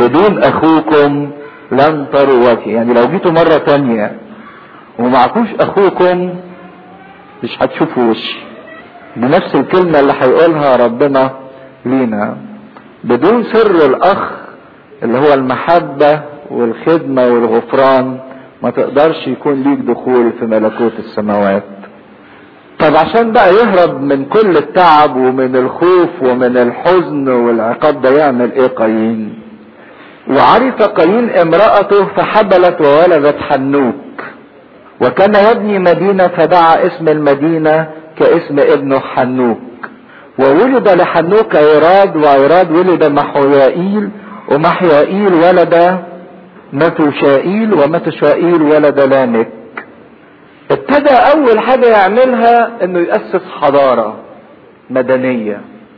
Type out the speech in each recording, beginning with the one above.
بدون اخوكم لن تروا وجهي يعني لو جيتوا مرة تانية ومعكوش اخوكم مش هتشوفوا وشي بنفس الكلمة اللي هيقولها ربنا لينا بدون سر الاخ اللي هو المحبة والخدمة والغفران ما تقدرش يكون ليك دخول في ملكوت السماوات طب عشان بقى يهرب من كل التعب ومن الخوف ومن الحزن والعقاب ده يعمل ايه قايين وعرف قايين امرأته فحبلت وولدت حنوك وكان يبني مدينة فدعا اسم المدينة كاسم ابنه حنوك وولد لحنوك عراد وعراد ولد محيائيل ومحيائيل ولد متوشائيل ومتوشائيل ولد لامك ابتدى اول حاجة يعملها انه يأسس حضارة مدنية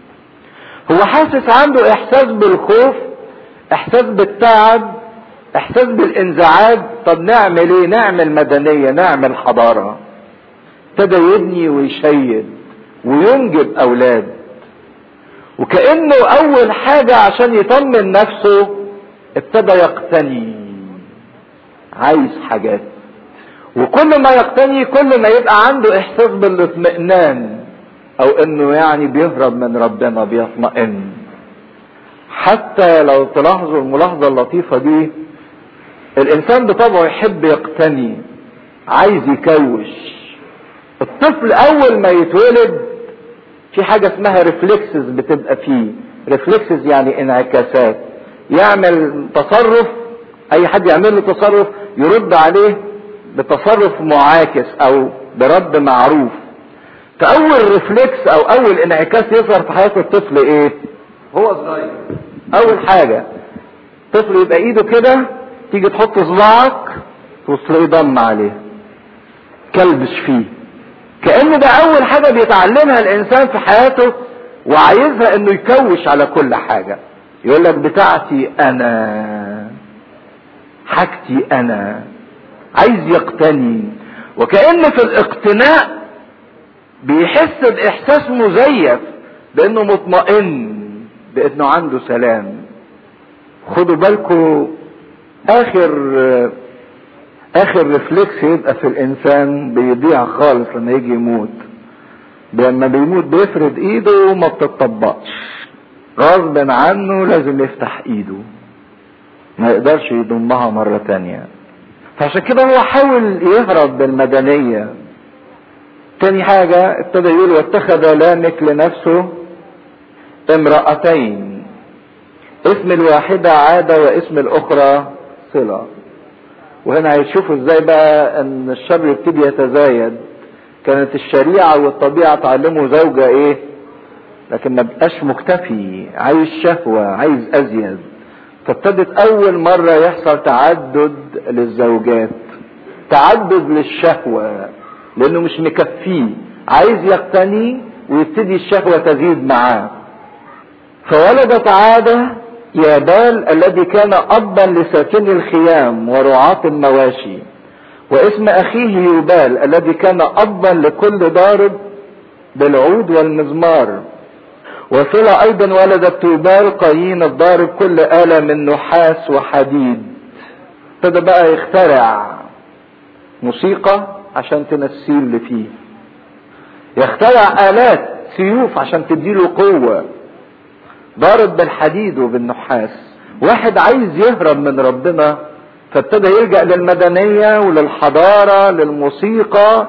هو حاسس عنده احساس بالخوف احساس بالتعب احساس بالانزعاج طب نعمل ايه نعمل مدنية نعمل حضارة ابتدى يبني ويشيد وينجب اولاد وكأنه اول حاجة عشان يطمن نفسه ابتدى يقتني عايز حاجات وكل ما يقتني كل ما يبقى عنده احساس بالاطمئنان او انه يعني بيهرب من ربنا بيطمئن حتى لو تلاحظوا الملاحظة اللطيفة دي الانسان بطبعه يحب يقتني عايز يكوش الطفل اول ما يتولد في حاجة اسمها ريفلكسز بتبقى فيه ريفلكسز يعني انعكاسات يعمل تصرف اي حد يعمل له تصرف يرد عليه بتصرف معاكس او برد معروف فاول ريفلكس او اول انعكاس يظهر في حياة الطفل ايه هو صغير اول حاجة طفل يبقى ايده كده تيجي تحط صباعك وتلاقيه ضم عليه كلبش فيه كأن ده اول حاجة بيتعلمها الانسان في حياته وعايزها انه يكوش على كل حاجة يقول لك بتاعتي انا حاجتي انا عايز يقتني وكأن في الاقتناء بيحس باحساس مزيف بانه مطمئن بانه عنده سلام خدوا بالكم اخر اخر ريفلكس يبقى في الانسان بيضيع خالص لما يجي يموت لما بيموت بيفرد ايده وما بتطبقش غصب عنه لازم يفتح ايده ما يقدرش يضمها مرة تانية فعشان كده هو حاول يهرب بالمدنية تاني حاجة ابتدى يقول واتخذ لامك لنفسه امرأتين اسم الواحدة عادة واسم الاخرى صلة وهنا هيشوفوا ازاي بقى ان الشر يبتدي يتزايد كانت الشريعة والطبيعة تعلمه زوجة ايه لكن ما بقاش مكتفي عايز شهوة عايز ازيد فابتدت اول مرة يحصل تعدد للزوجات تعدد للشهوة لانه مش مكفيه عايز يقتني ويبتدي الشهوة تزيد معاه فولدت عادة يابال الذي كان ابا لساكني الخيام ورعاة المواشي واسم اخيه يوبال الذي كان ابا لكل ضارب بالعود والمزمار وصلة ايضا ولدت توبال قايين الضارب كل آلة من نحاس وحديد ابتدى بقى يخترع موسيقى عشان تنسيه اللي فيه يخترع آلات سيوف عشان تديله قوة ضارب بالحديد وبالنحاس واحد عايز يهرب من ربنا فابتدى يلجأ للمدنية وللحضارة للموسيقى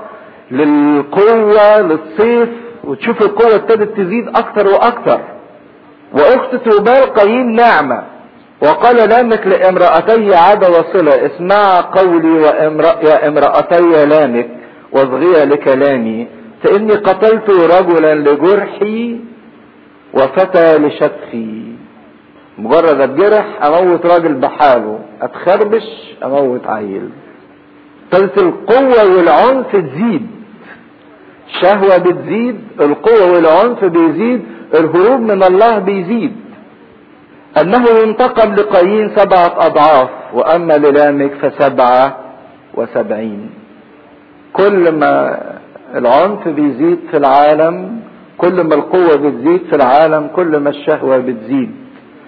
للقوة للصيف وتشوف القوة ابتدت تزيد اكتر واكتر واخت توبال قايين نعمة وقال لامك لامرأتي عاد وصلة اسمع قولي وامرأ يا امرأتي لامك واصغي لكلامي فاني قتلت رجلا لجرحي وفتى لشتخي مجرد اتجرح اموت راجل بحاله اتخربش اموت عيل ابتدت القوة والعنف تزيد الشهوة بتزيد القوة والعنف بيزيد الهروب من الله بيزيد انه ينتقم لقايين سبعة اضعاف واما للامك فسبعة وسبعين كل ما العنف بيزيد في العالم كل ما القوة بتزيد في العالم كل ما الشهوة بتزيد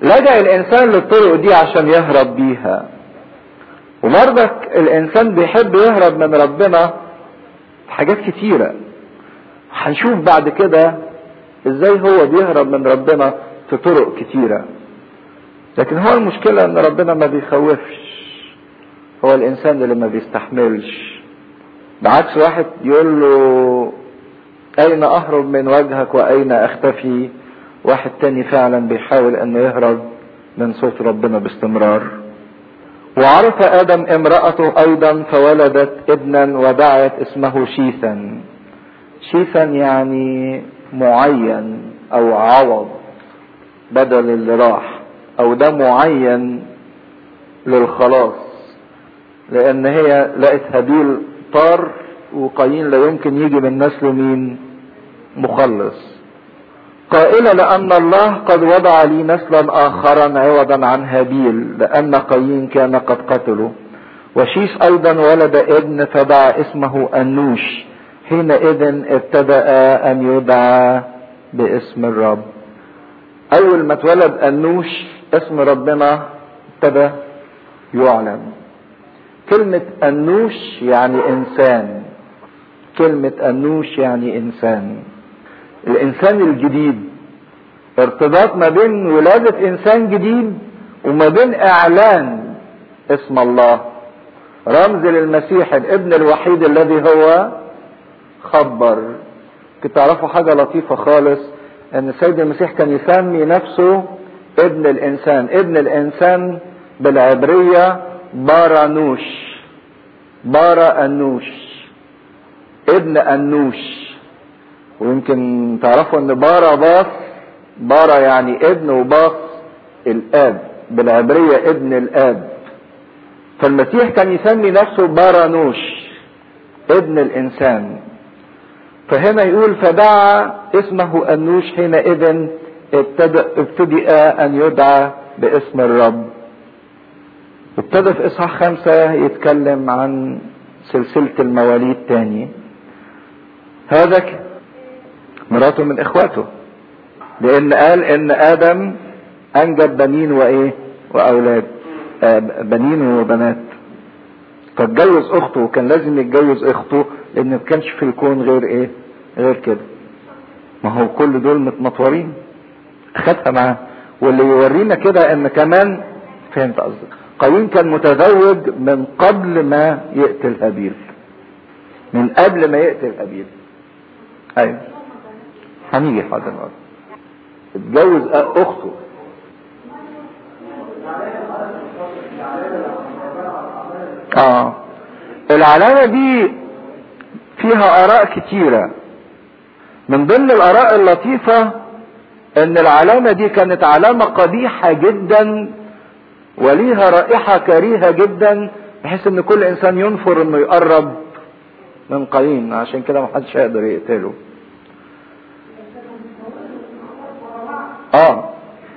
لجأ الانسان للطرق دي عشان يهرب بيها وبرضك الانسان بيحب يهرب من ربنا في حاجات كتيرة هنشوف بعد كده ازاي هو بيهرب من ربنا في طرق كتيرة لكن هو المشكلة ان ربنا ما بيخوفش هو الانسان اللي ما بيستحملش بعكس واحد يقول له اين اهرب من وجهك واين اختفي واحد تاني فعلا بيحاول انه يهرب من صوت ربنا باستمرار وعرف ادم امرأته ايضا فولدت ابنا ودعت اسمه شيثا شيثا يعني معين او عوض بدل اللي راح او ده معين للخلاص لان هي لقت هابيل طار وقايين لا يمكن يجي من نسله مين مخلص قائلة لأن الله قد وضع لي نسلا آخرا عوضا عن هابيل لأن قايين كان قد قتله وشيش أيضا ولد ابن فدعا اسمه أنوش حينئذ ابتدأ أن يدعى باسم الرب أول ما اتولد أنوش اسم ربنا ابتدى يعلن كلمة أنوش يعني إنسان كلمة أنوش يعني إنسان الإنسان الجديد ارتباط ما بين ولادة إنسان جديد وما بين إعلان اسم الله رمز للمسيح الابن الوحيد الذي هو خبر كنت تعرفوا حاجة لطيفة خالص ان السيد المسيح كان يسمي نفسه ابن الانسان ابن الانسان بالعبرية بارانوش بارا انوش ابن انوش ويمكن تعرفوا ان بارا باص بارا يعني ابن وباص الاب بالعبرية ابن الاب فالمسيح كان يسمي نفسه بارانوش ابن الانسان فهنا يقول فدعا اسمه انوش حينئذ ابتدأ ابتدأ ان يدعى باسم الرب ابتدى في اصحاح خمسة يتكلم عن سلسلة المواليد تاني هذا مراته من اخواته لان قال ان ادم انجب بنين وايه واولاد آه بنين وبنات فاتجوز اخته وكان لازم يتجوز اخته لان ما كانش في الكون غير ايه غير كده ما هو كل دول متمطورين اخدها معاه واللي يورينا كده ان كمان فهمت قصدك قايين كان متزوج من قبل ما يقتل هابيل من قبل ما يقتل هابيل ايوه هنيجي حاضر اتجوز اخته اه العلامة دي فيها اراء كتيرة من ضمن الاراء اللطيفة ان العلامة دي كانت علامة قبيحة جدا وليها رائحة كريهة جدا بحيث ان كل انسان ينفر انه يقرب من قايين عشان كده محدش هيقدر يقتله اه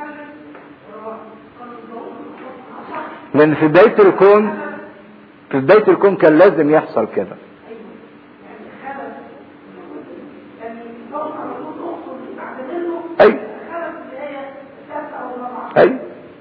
لان في بداية الكون في بداية الكون كان لازم يحصل كده اي اي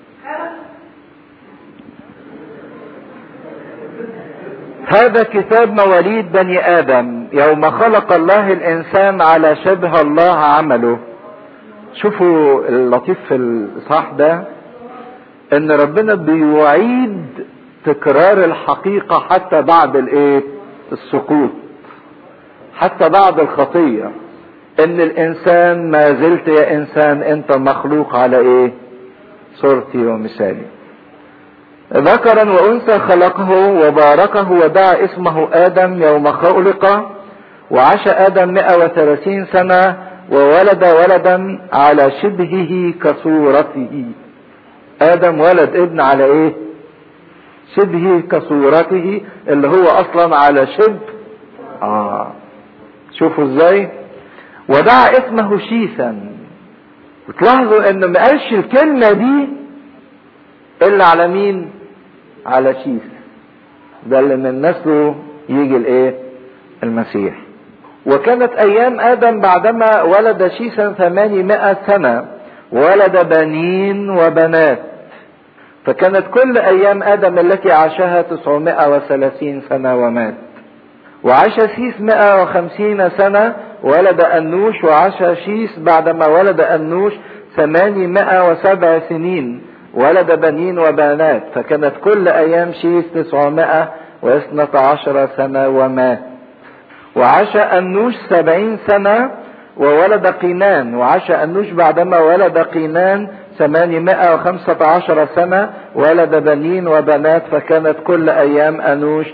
هذا كتاب مواليد بني ادم يوم خلق الله الانسان على شبه الله عمله شوفوا اللطيف في الاصحاح ده ان ربنا بيعيد تكرار الحقيقة حتى بعد الايه السقوط حتى بعد الخطية ان الانسان ما زلت يا انسان انت مخلوق على ايه صورتي ومثالي ذكرا وانثى خلقه وباركه ودعا اسمه ادم يوم خلق وعاش ادم 130 سنة وولد ولدا على شبهه كصورته ادم ولد ابن على ايه شبهه كصورته اللي هو اصلا على شبه اه شوفوا ازاي ودعا اسمه شيثا وتلاحظوا ان ما قالش الكلمة دي الا على مين على شيث ده اللي من نسله يجي الايه المسيح وكانت ايام ادم بعدما ولد شيثا ثمانمائة سنة ولد بنين وبنات فكانت كل ايام ادم التي عاشها 930 سنة ومات وعاش شيس 150 سنة ولد أنوش وعاش شيس بعدما ولد أنوش 807 سنين ولد بنين وبنات فكانت كل أيام شيس 912 سنة ومات وعاش أنوش 70 سنة وولد قينان وعاش أنوش بعدما ولد قينان 815 سنة ولد بنين وبنات فكانت كل أيام أنوش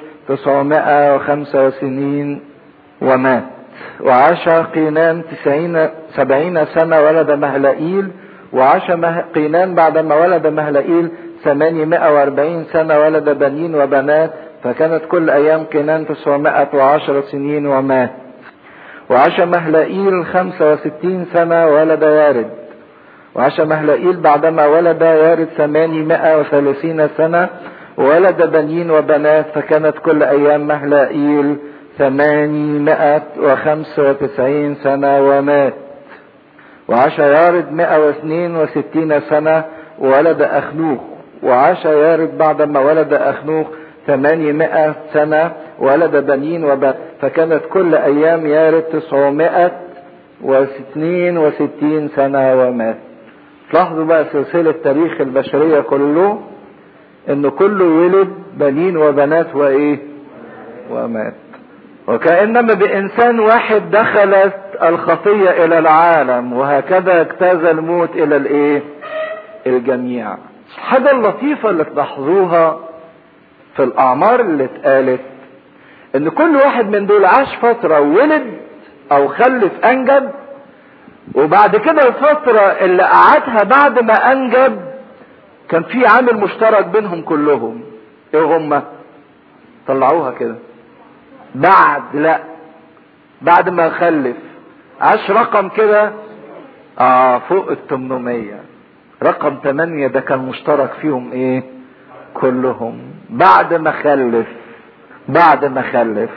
905 سنين ومات وعاش قينان تسعين سبعين سنة ولد مهلئيل وعاش قينان بعدما ولد مهلئيل ثمانمائة واربعين سنة ولد بنين وبنات فكانت كل أيام قينان تسعمائة وعشر سنين ومات وعاش مهلئيل خمسة وستين سنة ولد يارد وعاش مهلئيل بعدما ولد يارد ثمانمائة وثلاثين سنة وولد بنين وبنات فكانت كل أيام مهلائيل ثمانمائة وخمسة وتسعين سنة ومات وعاش يارد مائة واثنين وستين سنة وولد أخنوخ وعاش يارد بعدما ولد أخنوخ ثمانمائة سنة ولد بنين وبنات فكانت كل أيام يارد تسعمائة واثنين وستين سنة ومات لاحظوا بقى سلسلة تاريخ البشرية كله ان كله ولد بنين وبنات وايه ومات وكأنما بإنسان واحد دخلت الخطية إلى العالم وهكذا اجتاز الموت إلى الإيه؟ الجميع. الحاجة اللطيفة اللي تلاحظوها في الأعمار اللي اتقالت إن كل واحد من دول عاش فترة ولد أو خلف أنجب وبعد كده الفترة اللي قعدها بعد ما أنجب كان في عامل مشترك بينهم كلهم ايه هما طلعوها كده بعد لا بعد ما خلف عاش رقم كده اه فوق ال 800 رقم 8 ده كان مشترك فيهم ايه كلهم بعد ما خلف بعد ما خلف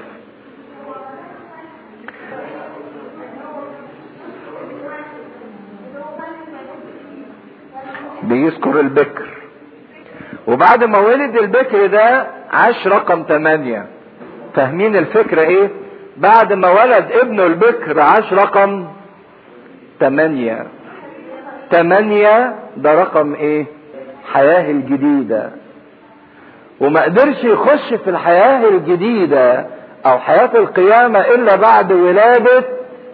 بيذكر البكر وبعد ما ولد البكر ده عاش رقم ثمانية فاهمين الفكرة ايه بعد ما ولد ابنه البكر عاش رقم ثمانية ثمانية ده رقم ايه حياة الجديدة وما قدرش يخش في الحياة الجديدة او حياة القيامة الا بعد ولادة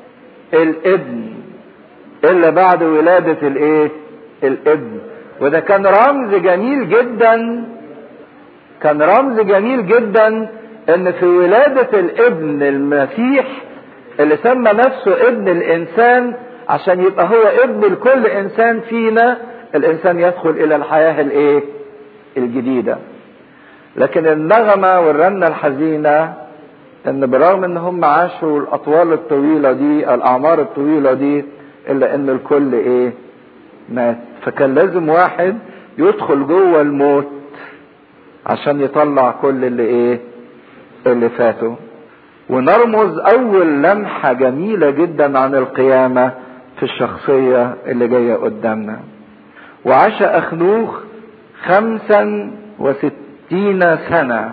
الابن الا بعد ولادة الايه الابن وده كان رمز جميل جدا كان رمز جميل جدا ان في ولادة الابن المسيح اللي سمى نفسه ابن الانسان عشان يبقى هو ابن لكل انسان فينا الانسان يدخل الى الحياة الايه الجديدة لكن النغمة والرنة الحزينة ان برغم ان هم عاشوا الاطوال الطويلة دي الاعمار الطويلة دي الا ان الكل ايه مات فكان لازم واحد يدخل جوه الموت عشان يطلع كل اللي ايه اللي فاته ونرمز اول لمحة جميلة جدا عن القيامة في الشخصية اللي جاية قدامنا وعاش اخنوخ خمسا وستين سنة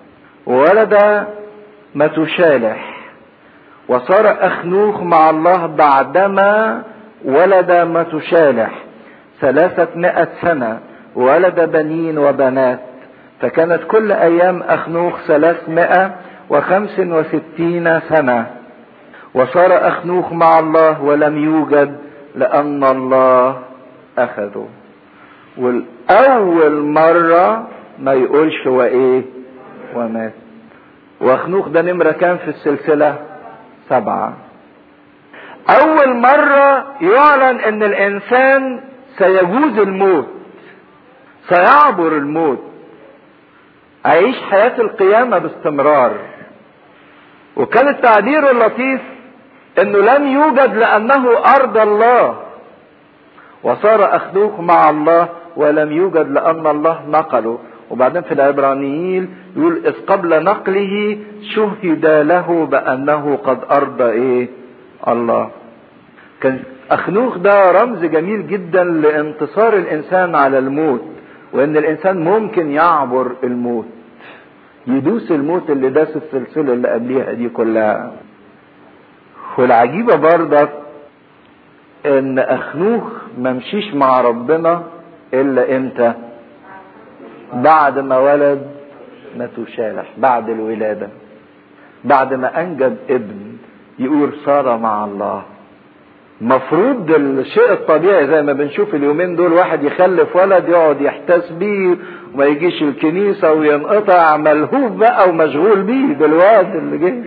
وولد متشالح وصار اخنوخ مع الله بعدما ولد متشالح ثلاثة مئة سنة ولد بنين وبنات فكانت كل أيام أخنوخ ثلاثمائة وخمس وستين سنة وصار أخنوخ مع الله ولم يوجد لأن الله أخذه والأول مرة ما يقولش وإيه ومات وأخنوخ ده نمرة كام في السلسلة سبعة أول مرة يعلن أن الإنسان سيجوز الموت سيعبر الموت عيش حياة القيامة باستمرار وكان التعبير اللطيف انه لم يوجد لانه ارض الله وصار اخذوه مع الله ولم يوجد لان الله نقله وبعدين في العبرانيين يقول اذ قبل نقله شهد له بانه قد ارضى ايه الله كان اخنوخ ده رمز جميل جدا لانتصار الانسان على الموت وان الانسان ممكن يعبر الموت يدوس الموت اللي داس السلسله اللي قبليها دي كلها والعجيبه برضك ان اخنوخ ما مشيش مع ربنا الا امتى بعد ما ولد متوشالح بعد الولاده بعد ما انجب ابن يقول صار مع الله مفروض الشيء الطبيعي زي ما بنشوف اليومين دول واحد يخلف ولد يقعد يحتس بيه وما يجيش الكنيسة وينقطع ملهوف بقى ومشغول بيه بالواد اللي جه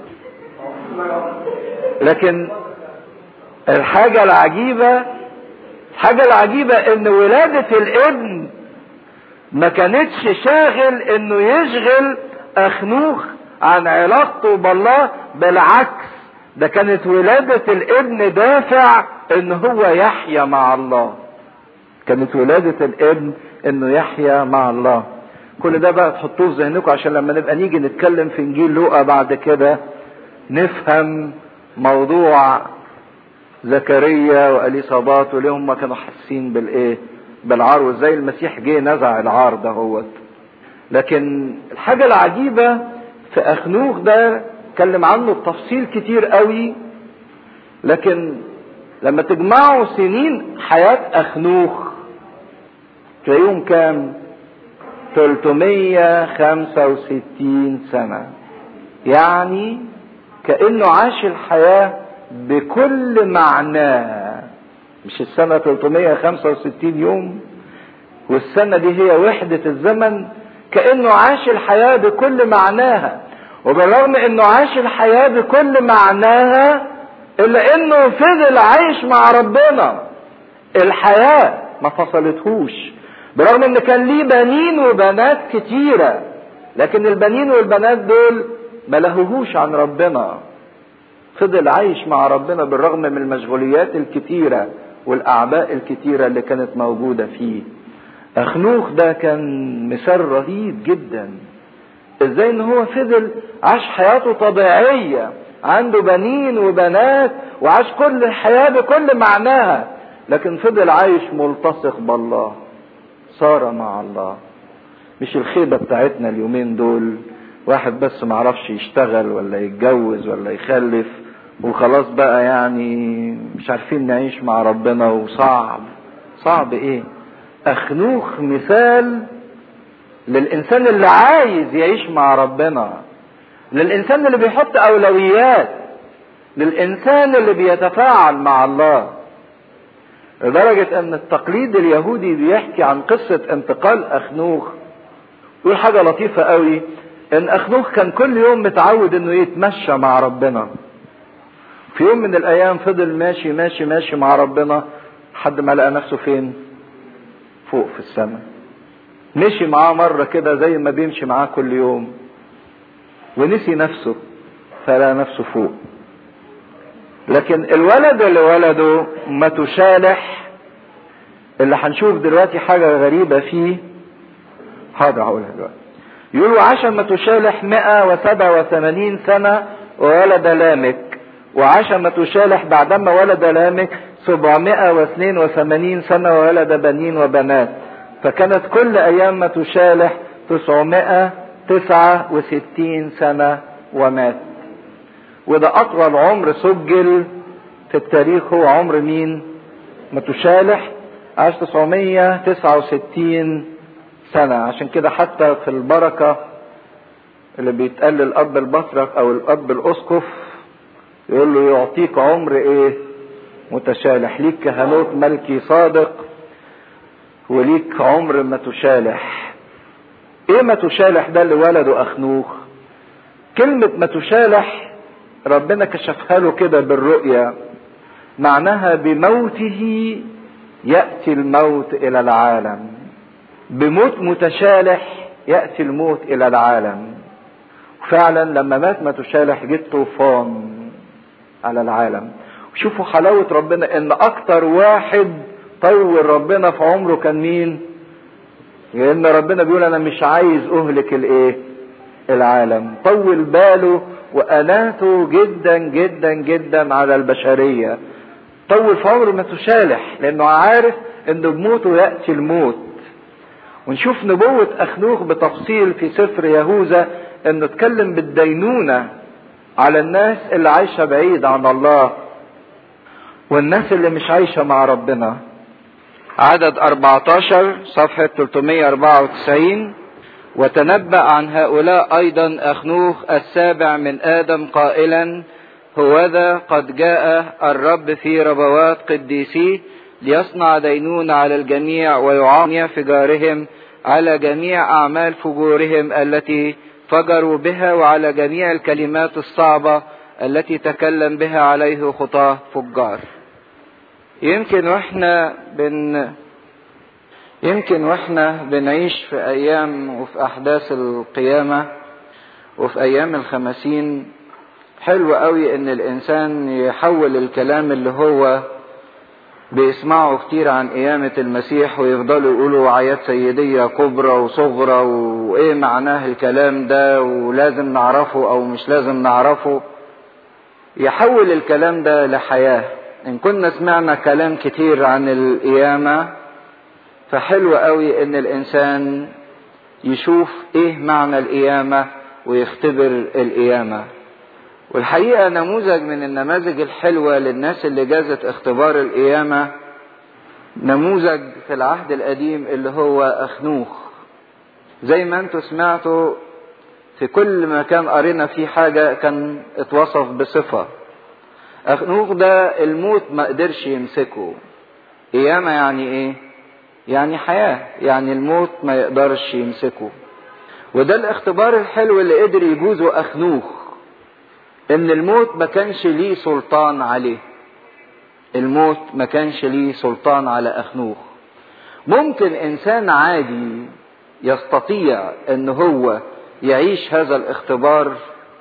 لكن الحاجة العجيبة الحاجة العجيبة ان ولادة الابن ما كانتش شاغل انه يشغل اخنوخ عن علاقته بالله بالعكس ده كانت ولادة الابن دافع ان هو يحيا مع الله كانت ولادة الابن انه يحيا مع الله كل ده بقى تحطوه في ذهنكم عشان لما نبقى نيجي نتكلم في انجيل لوقا بعد كده نفهم موضوع زكريا واليصابات وليه هم كانوا حاسين بالايه بالعار وازاي المسيح جه نزع العار ده هو لكن الحاجه العجيبه في اخنوخ ده اتكلم عنه بتفصيل كتير قوي لكن لما تجمعوا سنين حياة أخنوخ تلاقيهم كام 365 سنة يعني كأنه عاش الحياة بكل معناها مش السنة 365 يوم والسنة دي هي وحدة الزمن كأنه عاش الحياة بكل معناها وبالرغم انه عاش الحياة بكل معناها الا انه فضل عايش مع ربنا الحياة ما فصلتهوش برغم ان كان ليه بنين وبنات كتيرة لكن البنين والبنات دول ما لهوهوش عن ربنا فضل عايش مع ربنا بالرغم من المشغوليات الكتيرة والاعباء الكتيرة اللي كانت موجودة فيه اخنوخ ده كان مثال رهيب جدا ازاي ان هو فضل عاش حياته طبيعية عنده بنين وبنات وعاش كل الحياة بكل معناها لكن فضل عايش ملتصق بالله صار مع الله مش الخيبة بتاعتنا اليومين دول واحد بس معرفش يشتغل ولا يتجوز ولا يخلف وخلاص بقى يعني مش عارفين نعيش مع ربنا وصعب صعب ايه اخنوخ مثال للانسان اللي عايز يعيش مع ربنا للانسان اللي بيحط اولويات للانسان اللي بيتفاعل مع الله لدرجة ان التقليد اليهودي بيحكي عن قصة انتقال اخنوخ يقول حاجة لطيفة قوي ان اخنوخ كان كل يوم متعود انه يتمشى مع ربنا في يوم من الايام فضل ماشي ماشي ماشي مع ربنا لحد ما لقى نفسه فين فوق في السماء مشي معاه مرة كده زي ما بيمشي معاه كل يوم ونسي نفسه فلقى نفسه فوق لكن الولد اللي ولده متشالح اللي هنشوف دلوقتي حاجة غريبة فيه حاضر هقولها دلوقتي يقولوا عاش متشالح 187 سنة وولد لامك وعاش متشالح بعدما ولد لامك 782 سنة وولد بنين وبنات فكانت كل أيام متشالح 969 سنة ومات وده أطول عمر سجل في التاريخ هو عمر مين؟ متشالح عاش 969 سنة عشان كده حتى في البركة اللي بيتقال للأب البطرك أو الأب الأسقف يقول له يعطيك عمر إيه؟ متشالح ليك كهنوت ملكي صادق وليك عمر ما تشالح ايه ما تشالح ده اللي ولده اخنوخ كلمة ما تشالح ربنا كشفها له كده بالرؤية معناها بموته يأتي الموت إلى العالم بموت متشالح يأتي الموت إلى العالم فعلا لما مات متشالح جه طوفان على العالم شوفوا حلاوة ربنا ان اكتر واحد طول ربنا في عمره كان مين لان ربنا بيقول انا مش عايز اهلك الايه العالم طول باله واناته جدا جدا جدا على البشرية طول في عمره ما تشالح لانه عارف ان بموته ياتي الموت ونشوف نبوة أخنوخ بتفصيل في سفر يهوذا انه اتكلم بالدينونة على الناس اللي عايشة بعيد عن الله والناس اللي مش عايشة مع ربنا عدد 14 صفحة 394 وتنبأ عن هؤلاء أيضا أخنوخ السابع من آدم قائلا هوذا قد جاء الرب في ربوات قديسيه ليصنع دينون على الجميع ويعامي فجارهم على جميع أعمال فجورهم التي فجروا بها وعلى جميع الكلمات الصعبة التي تكلم بها عليه خطاه فجار يمكن واحنا بن يمكن واحنا بنعيش في ايام وفي احداث القيامة وفي ايام الخمسين حلو قوي ان الانسان يحول الكلام اللي هو بيسمعوا كتير عن قيامة المسيح ويفضلوا يقولوا وعيات سيدية كبرى وصغرى وايه معناه الكلام ده ولازم نعرفه او مش لازم نعرفه يحول الكلام ده لحياة ان كنا سمعنا كلام كتير عن القيامة فحلو قوي ان الانسان يشوف ايه معنى القيامة ويختبر القيامة والحقيقة نموذج من النماذج الحلوة للناس اللي جازت اختبار القيامة نموذج في العهد القديم اللي هو أخنوخ زي ما انتوا سمعتوا في كل مكان قرينا فيه حاجة كان اتوصف بصفة أخنوخ ده الموت ما قدرش يمسكه قيامة يعني ايه يعني حياة يعني الموت ما يقدرش يمسكه وده الاختبار الحلو اللي قدر يجوزه أخنوخ ان الموت ما كانش ليه سلطان عليه الموت ما كانش ليه سلطان على اخنوخ ممكن انسان عادي يستطيع ان هو يعيش هذا الاختبار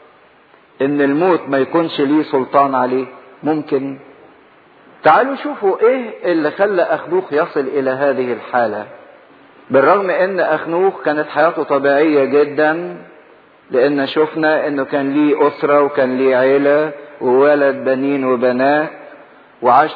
ان الموت ما يكونش ليه سلطان عليه ممكن تعالوا شوفوا ايه اللي خلى اخنوخ يصل الى هذه الحاله بالرغم ان اخنوخ كانت حياته طبيعيه جدا لان شفنا انه كان ليه اسره وكان ليه عيله وولد بنين وبنات وعاش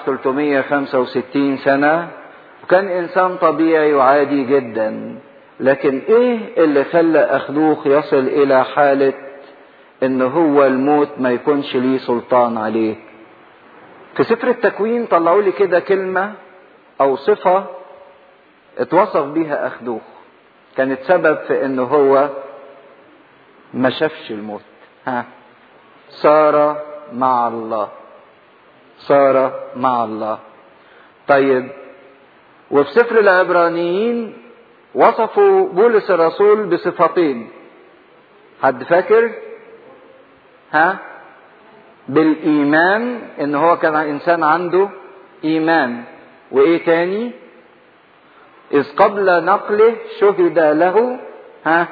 365 سنه وكان انسان طبيعي وعادي جدا لكن ايه اللي خلى اخنوخ يصل الى حاله ان هو الموت ما يكونش ليه سلطان عليه في سفر التكوين طلعوا لي كده كلمه او صفه اتوصف بيها اخنوخ كانت سبب في ان هو ما شافش الموت ها صار مع الله صار مع الله طيب وفي سفر العبرانيين وصفوا بولس الرسول بصفتين حد فاكر ها بالايمان ان هو كان انسان عنده ايمان وايه تاني اذ قبل نقله شهد له ها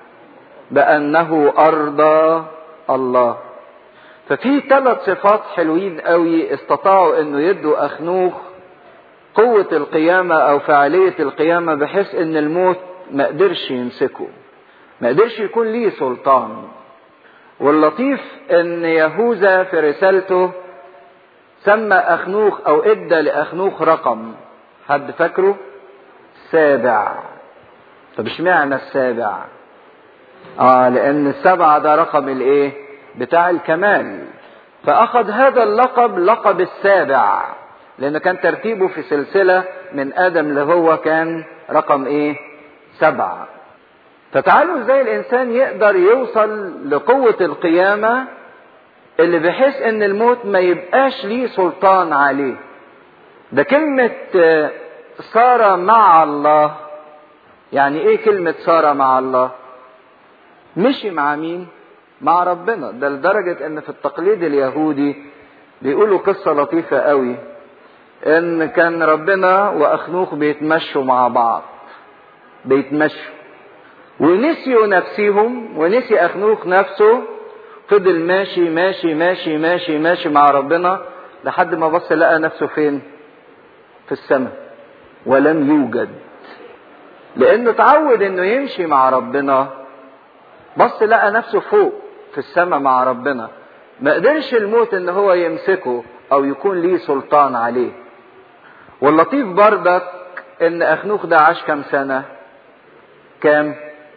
بأنه أرضى الله ففي ثلاث صفات حلوين قوي استطاعوا انه يدوا اخنوخ قوة القيامة او فعالية القيامة بحيث ان الموت ما قدرش يمسكه ما قدرش يكون ليه سلطان واللطيف ان يهوذا في رسالته سمى اخنوخ او ادى لاخنوخ رقم حد فاكره سابع طب اشمعنى السابع اه لان السبعة ده رقم الايه بتاع الكمال فاخذ هذا اللقب لقب السابع لان كان ترتيبه في سلسلة من ادم اللي هو كان رقم ايه سبعة فتعالوا ازاي الانسان يقدر يوصل لقوة القيامة اللي بحيث ان الموت ما يبقاش ليه سلطان عليه ده كلمة صار مع الله يعني ايه كلمة صار مع الله مشي مع مين مع ربنا ده لدرجة ان في التقليد اليهودي بيقولوا قصة لطيفة قوي ان كان ربنا واخنوخ بيتمشوا مع بعض بيتمشوا ونسيوا نفسهم ونسي اخنوخ نفسه فضل ماشي ماشي ماشي ماشي ماشي مع ربنا لحد ما بص لقى نفسه فين في السماء ولم يوجد لانه اتعود انه يمشي مع ربنا بص لقى نفسه فوق في السماء مع ربنا ما قدرش الموت ان هو يمسكه او يكون ليه سلطان عليه واللطيف بردك ان اخنوخ ده عاش كام سنة كام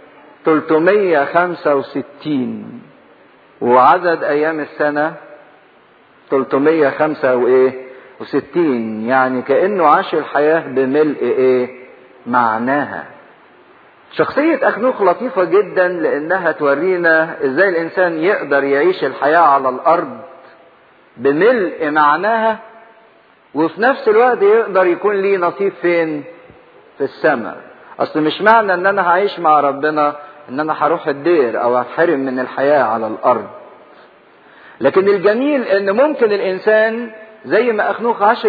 365 وعدد ايام السنة 365 يعني كأنه عاش الحياة بملء ايه معناها شخصية أخنوخ لطيفة جدا لأنها تورينا إزاي الإنسان يقدر يعيش الحياة على الأرض بملء معناها وفي نفس الوقت يقدر يكون ليه نصيب فين؟ في السماء. أصل مش معنى إن أنا هعيش مع ربنا إن أنا هروح الدير أو هتحرم من الحياة على الأرض. لكن الجميل إن ممكن الإنسان زي ما أخنوخ عاش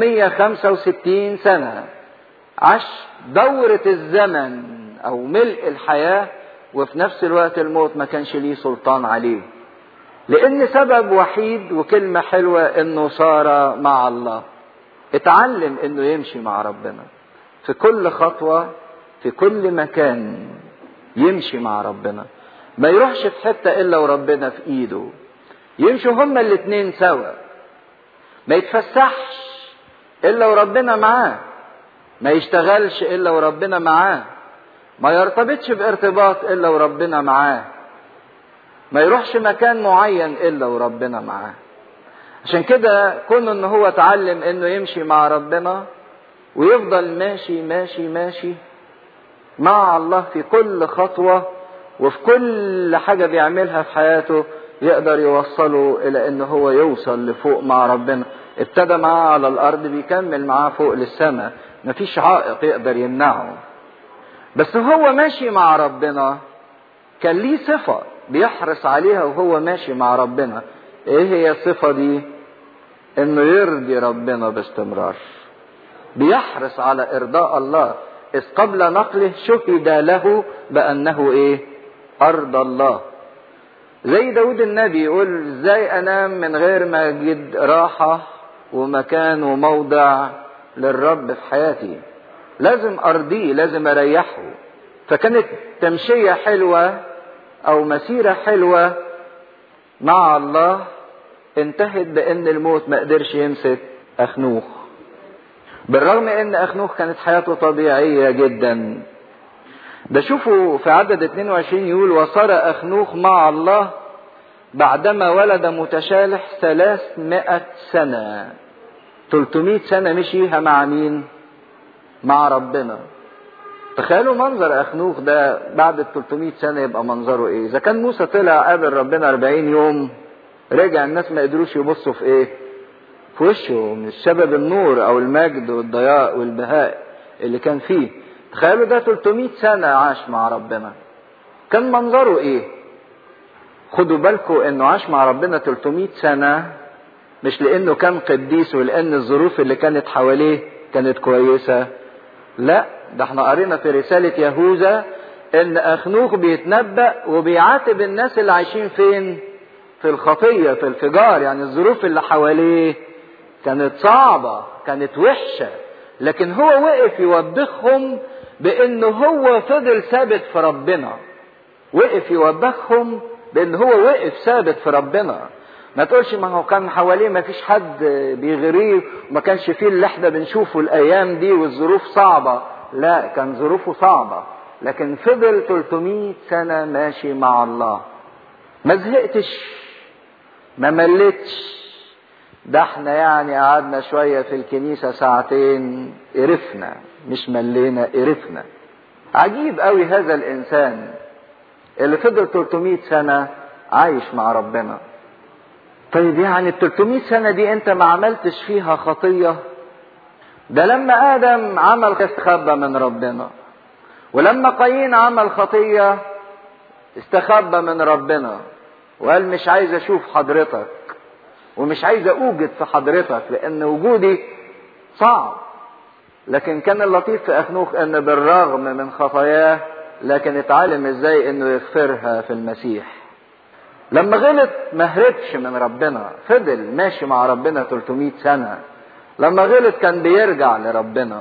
365 سنة عاش دورة الزمن او ملء الحياة وفي نفس الوقت الموت ما كانش ليه سلطان عليه لان سبب وحيد وكلمة حلوة انه صار مع الله اتعلم انه يمشي مع ربنا في كل خطوة في كل مكان يمشي مع ربنا ما يروحش في حتة الا وربنا في ايده يمشوا هما الاتنين سوا ما يتفسحش الا وربنا معاه ما يشتغلش الا وربنا معاه ما يرتبطش بارتباط الا وربنا معاه ما يروحش مكان معين الا وربنا معاه عشان كده كون ان هو اتعلم انه يمشي مع ربنا ويفضل ماشي ماشي ماشي مع الله في كل خطوة وفي كل حاجة بيعملها في حياته يقدر يوصله الى ان هو يوصل لفوق مع ربنا ابتدى معاه على الارض بيكمل معاه فوق للسماء مفيش عائق يقدر يمنعه بس هو ماشي مع ربنا كان ليه صفة بيحرص عليها وهو ماشي مع ربنا ايه هي الصفة دي انه يرضي ربنا باستمرار بيحرص على ارضاء الله اذ قبل نقله شهد له بانه ايه ارضى الله زي داود النبي يقول ازاي انام من غير ما اجد راحة ومكان وموضع للرب في حياتي لازم ارضيه لازم اريحه فكانت تمشية حلوة او مسيرة حلوة مع الله انتهت بان الموت ما قدرش يمسك اخنوخ بالرغم ان اخنوخ كانت حياته طبيعية جدا ده شوفوا في عدد 22 يقول وصار اخنوخ مع الله بعدما ولد متشالح 300 سنة 300 سنة مشيها مع مين مع ربنا تخيلوا منظر اخنوخ ده بعد ال 300 سنه يبقى منظره ايه اذا كان موسى طلع قابل ربنا 40 يوم رجع الناس ما قدروش يبصوا في ايه في وشه مش سبب النور او المجد والضياء والبهاء اللي كان فيه تخيلوا ده 300 سنه عاش مع ربنا كان منظره ايه خدوا بالكم انه عاش مع ربنا 300 سنه مش لانه كان قديس ولان الظروف اللي كانت حواليه كانت كويسه لا ده احنا قرينا في رسالة يهوذا ان اخنوخ بيتنبأ وبيعاتب الناس اللي عايشين فين في الخطية في الفجار يعني الظروف اللي حواليه كانت صعبة كانت وحشة لكن هو وقف يوبخهم بانه هو فضل ثابت في ربنا وقف يوبخهم بان هو وقف ثابت في ربنا ما تقولش ما هو كان حواليه ما فيش حد بيغريه وما كانش فيه اللي احنا بنشوفه الايام دي والظروف صعبة لا كان ظروفه صعبة لكن فضل 300 سنة ماشي مع الله ما زهقتش ما ملتش ده احنا يعني قعدنا شوية في الكنيسة ساعتين قرفنا مش ملينا قرفنا عجيب قوي هذا الانسان اللي فضل 300 سنة عايش مع ربنا طيب يعني ال 300 سنة دي انت ما عملتش فيها خطية ده لما ادم عمل استخبى من ربنا ولما قايين عمل خطية استخبى من ربنا وقال مش عايز اشوف حضرتك ومش عايز اوجد في حضرتك لان وجودي صعب لكن كان اللطيف في اخنوخ ان بالرغم من خطاياه لكن اتعلم ازاي انه يغفرها في المسيح لما غلط ما هربش من ربنا فضل ماشي مع ربنا 300 سنة لما غلط كان بيرجع لربنا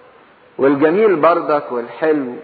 والجميل بردك والحلو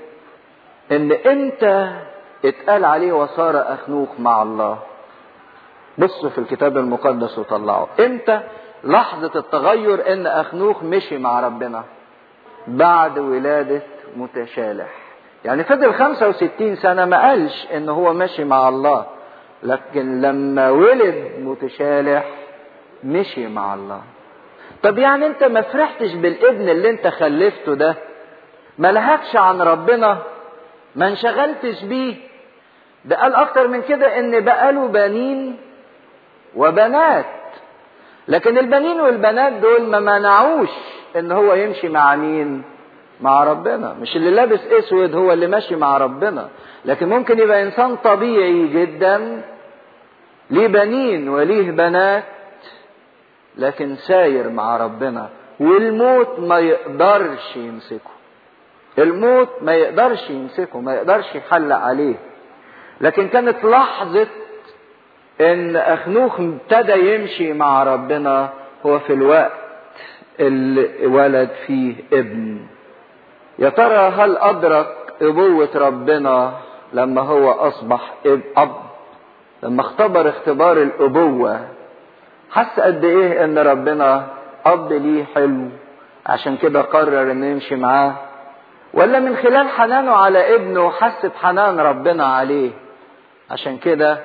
ان انت اتقال عليه وصار اخنوخ مع الله بصوا في الكتاب المقدس وطلعوا امتى لحظة التغير ان اخنوخ مشي مع ربنا بعد ولادة متشالح يعني فضل 65 سنة ما قالش ان هو ماشي مع الله لكن لما ولد متشالح مشي مع الله طب يعني انت ما فرحتش بالابن اللي انت خلفته ده ما لهكش عن ربنا ما انشغلتش بيه ده قال اكتر من كده ان بقى له بنين وبنات لكن البنين والبنات دول ما منعوش ان هو يمشي مع مين مع ربنا مش اللي لابس اسود هو اللي ماشي مع ربنا لكن ممكن يبقى انسان طبيعي جدا ليه بنين وليه بنات لكن ساير مع ربنا والموت ما يقدرش يمسكه الموت ما يقدرش يمسكه ما يقدرش يحلق عليه لكن كانت لحظة ان اخنوخ ابتدى يمشي مع ربنا هو في الوقت اللي ولد فيه ابن يا ترى هل ادرك ابوة ربنا لما هو اصبح اب لما اختبر اختبار الابوة حس قد ايه ان ربنا اب ليه حلو عشان كده قرر انه يمشي معاه ولا من خلال حنانه على ابنه حس بحنان ربنا عليه عشان كده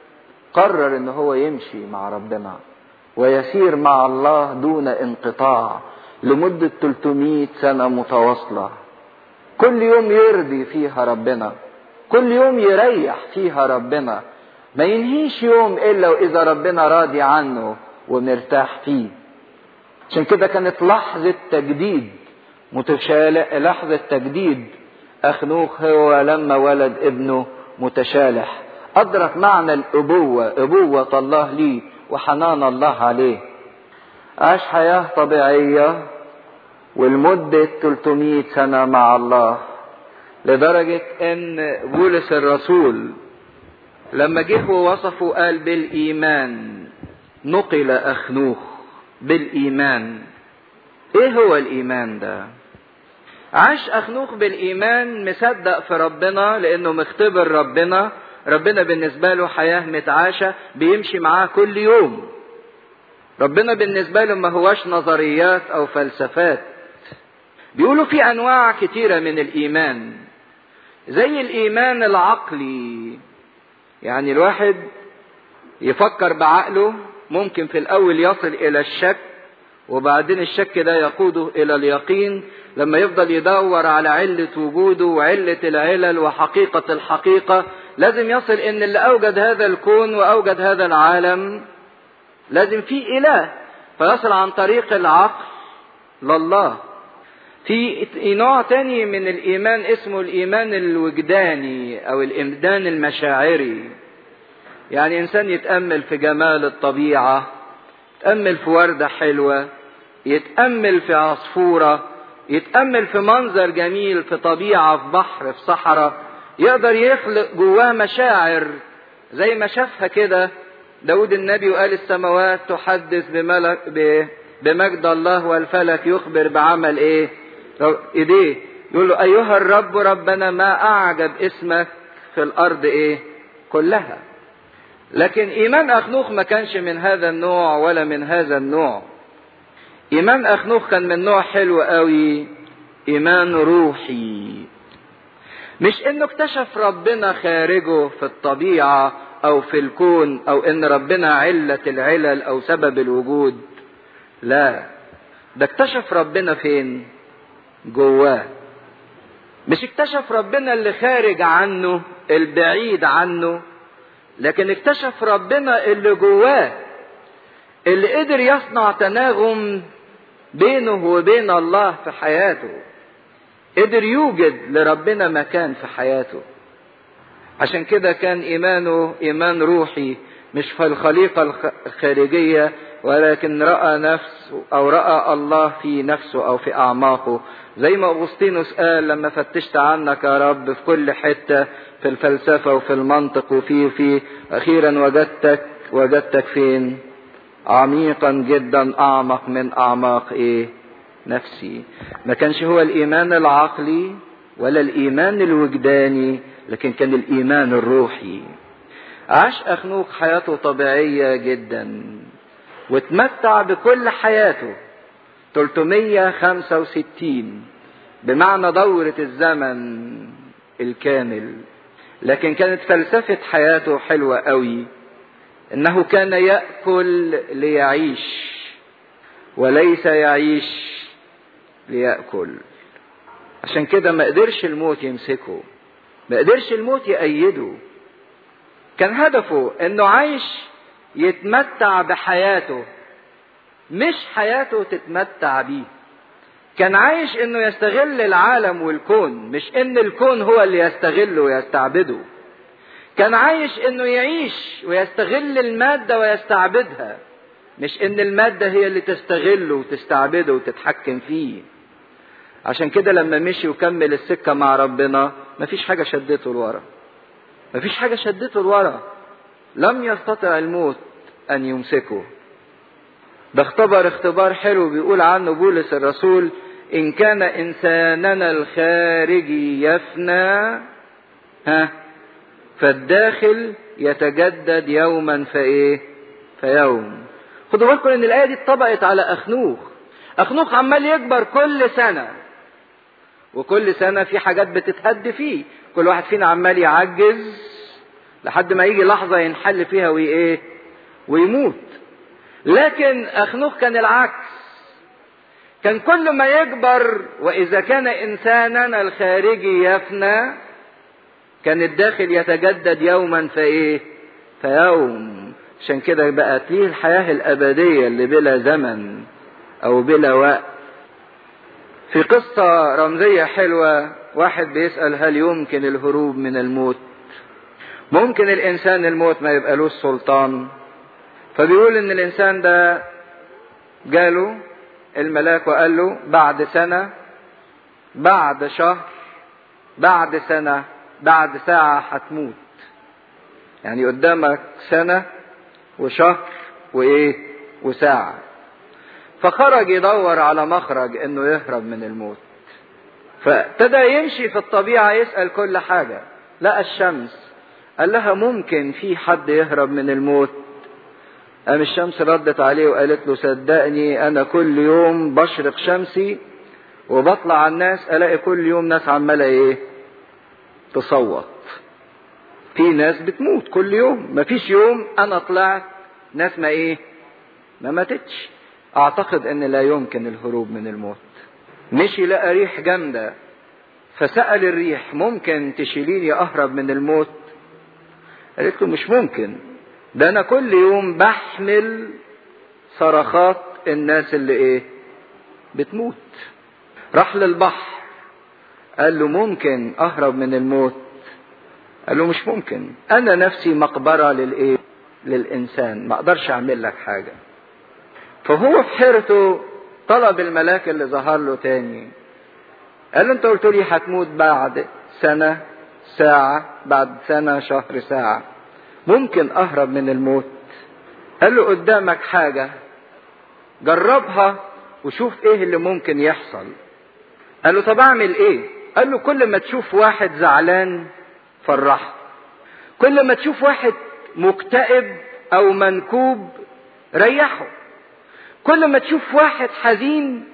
قرر ان هو يمشي مع ربنا ويسير مع الله دون انقطاع لمدة 300 سنة متواصلة كل يوم يرضي فيها ربنا كل يوم يريح فيها ربنا ما ينهيش يوم الا واذا ربنا راضي عنه ومرتاح فيه عشان كده كانت لحظة تجديد متشالح لحظة تجديد أخنوخ هو لما ولد ابنه متشالح أدرك معنى الأبوة أبوة الله ليه وحنان الله عليه عاش حياة طبيعية والمدة 300 سنة مع الله لدرجة ان بولس الرسول لما جه ووصفه قال بالايمان نقل اخنوخ بالايمان ايه هو الايمان ده عاش اخنوخ بالايمان مصدق في ربنا لانه مختبر ربنا ربنا بالنسبة له حياة متعاشة بيمشي معاه كل يوم ربنا بالنسبة له ما هواش نظريات او فلسفات بيقولوا في انواع كتيرة من الايمان زي الايمان العقلي يعني الواحد يفكر بعقله ممكن في الاول يصل الى الشك وبعدين الشك ده يقوده الى اليقين لما يفضل يدور على علة وجوده وعلة العلل وحقيقة الحقيقة لازم يصل ان اللي اوجد هذا الكون واوجد هذا العالم لازم في اله فيصل عن طريق العقل لله في نوع تاني من الايمان اسمه الايمان الوجداني او الامدان المشاعري يعني انسان يتامل في جمال الطبيعه يتامل في ورده حلوه يتامل في عصفوره يتامل في منظر جميل في طبيعه في بحر في صحراء يقدر يخلق جواه مشاعر زي ما شافها كده داود النبي وقال السماوات تحدث بملك بمجد الله والفلك يخبر بعمل ايه ايديه يقول له ايها الرب ربنا ما اعجب اسمك في الارض ايه كلها لكن ايمان اخنوخ ما كانش من هذا النوع ولا من هذا النوع ايمان اخنوخ كان من نوع حلو قوي ايمان روحي مش انه اكتشف ربنا خارجه في الطبيعه او في الكون او ان ربنا علة العلل او سبب الوجود لا ده اكتشف ربنا فين جواه مش اكتشف ربنا اللي خارج عنه البعيد عنه لكن اكتشف ربنا اللي جواه اللي قدر يصنع تناغم بينه وبين الله في حياته قدر يوجد لربنا مكان في حياته عشان كده كان ايمانه ايمان روحي مش في الخليقه الخارجيه ولكن راى نفس او راى الله في نفسه او في اعماقه زي ما اغسطينوس قال لما فتشت عنك يا رب في كل حته في الفلسفه وفي المنطق وفي وفي اخيرا وجدتك وجدتك فين عميقا جدا اعمق من اعماق ايه نفسي ما كانش هو الايمان العقلي ولا الايمان الوجداني لكن كان الايمان الروحي عاش اخنوق حياته طبيعيه جدا وتمتع بكل حياته 365 بمعنى دورة الزمن الكامل لكن كانت فلسفة حياته حلوة قوي انه كان يأكل ليعيش وليس يعيش ليأكل عشان كده ما قدرش الموت يمسكه ما قدرش الموت يأيده كان هدفه انه عايش يتمتع بحياته مش حياته تتمتع بيه كان عايش انه يستغل العالم والكون مش ان الكون هو اللي يستغله ويستعبده كان عايش انه يعيش ويستغل المادة ويستعبدها مش ان المادة هي اللي تستغله وتستعبده وتتحكم فيه عشان كده لما مشي وكمل السكة مع ربنا مفيش حاجة شدته لورا مفيش حاجة شدته لورا لم يستطع الموت ان يمسكه ده اختبر اختبار حلو بيقول عنه بولس الرسول ان كان انساننا الخارجي يفنى ها فالداخل يتجدد يوما فايه فيوم خدوا بالكم ان الايه دي اتطبقت على اخنوخ اخنوخ عمال يكبر كل سنه وكل سنه في حاجات بتتهد فيه كل واحد فينا عمال يعجز لحد ما يجي لحظه ينحل فيها وايه ويموت لكن اخنوخ كان العكس كان كل ما يكبر واذا كان انساننا الخارجي يفنى كان الداخل يتجدد يوما فايه فيوم عشان كده بقت ليه الحياة الأبدية اللي بلا زمن أو بلا وقت في قصة رمزية حلوة واحد بيسأل هل يمكن الهروب من الموت ممكن الإنسان الموت ما يبقالوش سلطان فبيقول إن الإنسان ده جاله الملاك وقال له بعد سنة بعد شهر بعد سنة بعد ساعة هتموت يعني قدامك سنة وشهر وإيه وساعة فخرج يدور على مخرج إنه يهرب من الموت فابتدى يمشي في الطبيعة يسأل كل حاجة لقى الشمس قال لها ممكن في حد يهرب من الموت قام الشمس ردت عليه وقالت له صدقني أنا كل يوم بشرق شمسي وبطلع على الناس ألاقي كل يوم ناس عمالة إيه تصوت في ناس بتموت كل يوم مفيش يوم انا طلعت ناس ما ايه ما ماتتش اعتقد ان لا يمكن الهروب من الموت مشي لقى ريح جامدة فسأل الريح ممكن تشيليني اهرب من الموت قالت له مش ممكن ده انا كل يوم بحمل صرخات الناس اللي ايه بتموت راح للبحر قال له ممكن اهرب من الموت قال له مش ممكن انا نفسي مقبرة للايه للانسان ما اقدرش اعمل لك حاجة فهو في حيرته طلب الملاك اللي ظهر له تاني قال له انت قلت لي هتموت بعد سنة ساعة بعد سنة شهر ساعة ممكن اهرب من الموت قال له قدامك حاجة جربها وشوف ايه اللي ممكن يحصل قال له طب اعمل ايه قال له كل ما تشوف واحد زعلان فرحه كل ما تشوف واحد مكتئب او منكوب ريحه كل ما تشوف واحد حزين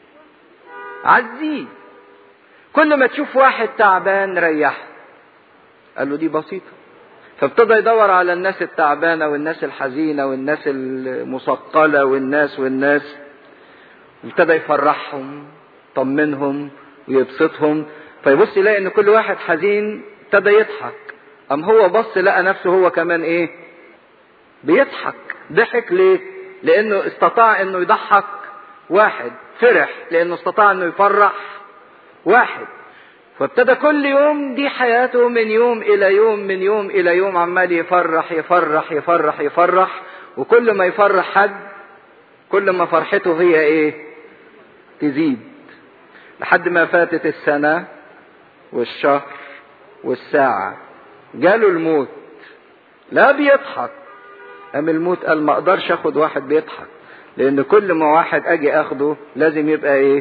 عزيه كل ما تشوف واحد تعبان ريحه قال له دي بسيطه فابتدى يدور على الناس التعبانه والناس الحزينه والناس المثقله والناس والناس ابتدى يفرحهم طمنهم ويبسطهم فيبص يلاقي ان كل واحد حزين ابتدى يضحك ام هو بص لقى نفسه هو كمان ايه بيضحك ضحك ليه لانه استطاع انه يضحك واحد فرح لانه استطاع انه يفرح واحد فابتدى كل يوم دي حياته من يوم الى يوم من يوم الى يوم عمال يفرح يفرح يفرح يفرح وكل ما يفرح حد كل ما فرحته هي ايه تزيد لحد ما فاتت السنة والشهر والساعة جاله الموت لا بيضحك قام الموت قال ما اقدرش اخد واحد بيضحك لان كل ما واحد اجي اخده لازم يبقى ايه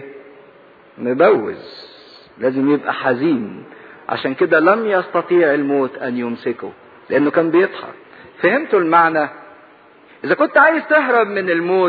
مبوز لازم يبقى حزين عشان كده لم يستطيع الموت ان يمسكه لانه كان بيضحك فهمتوا المعنى اذا كنت عايز تهرب من الموت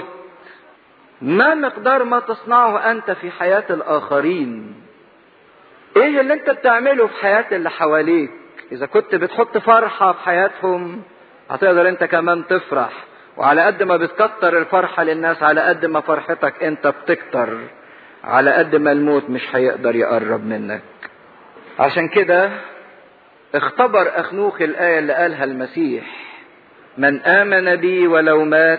ما مقدار ما تصنعه انت في حياة الاخرين ايه اللي انت بتعمله في حياة اللي حواليك اذا كنت بتحط فرحة في حياتهم هتقدر انت كمان تفرح وعلى قد ما بتكتر الفرحة للناس على قد ما فرحتك انت بتكتر على قد ما الموت مش هيقدر يقرب منك عشان كده اختبر اخنوخ الآية اللي قالها المسيح من آمن بي ولو مات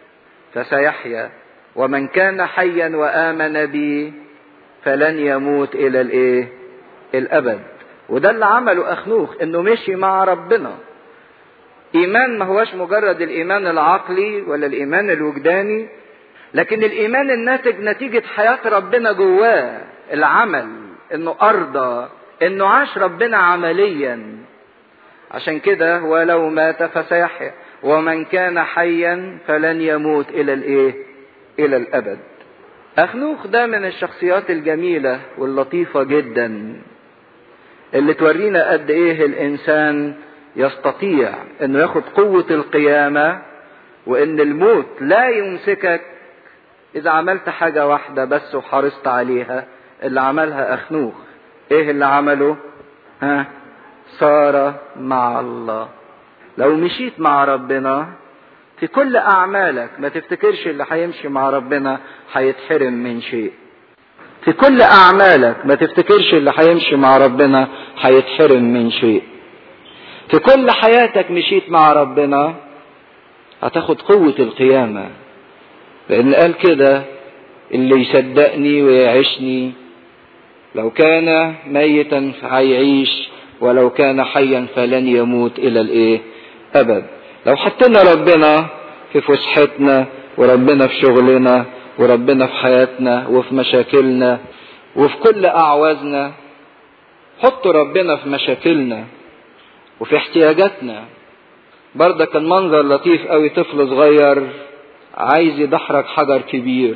فسيحيا ومن كان حيا وآمن بي فلن يموت إلى الإيه؟ الأبد وده اللي عمله أخنوخ إنه مشي مع ربنا إيمان ما هوش مجرد الإيمان العقلي ولا الإيمان الوجداني لكن الإيمان الناتج نتيجة حياة ربنا جواه العمل إنه أرضى إنه عاش ربنا عمليا عشان كده ولو مات فسيحيا ومن كان حيا فلن يموت إلى الإيه؟ إلى الأبد أخنوخ ده من الشخصيات الجميلة واللطيفة جدا اللي تورينا قد إيه الإنسان يستطيع انه ياخد قوة القيامة وان الموت لا يمسكك اذا عملت حاجة واحدة بس وحرصت عليها اللي عملها اخنوخ ايه اللي عمله ها صار مع الله لو مشيت مع ربنا في كل اعمالك ما تفتكرش اللي هيمشي مع ربنا هيتحرم من شيء في كل اعمالك ما تفتكرش اللي هيمشي مع ربنا هيتحرم من شيء في كل حياتك مشيت مع ربنا هتاخد قوة القيامة لأن قال كده اللي يصدقني ويعيشني لو كان ميتا فهيعيش ولو كان حيا فلن يموت إلى الإيه؟ أبد لو حطينا ربنا في فسحتنا وربنا في شغلنا وربنا في حياتنا وفي مشاكلنا وفي كل أعوازنا حطوا ربنا في مشاكلنا وفي احتياجاتنا برضه كان منظر لطيف قوي طفل صغير عايز يدحرج حجر كبير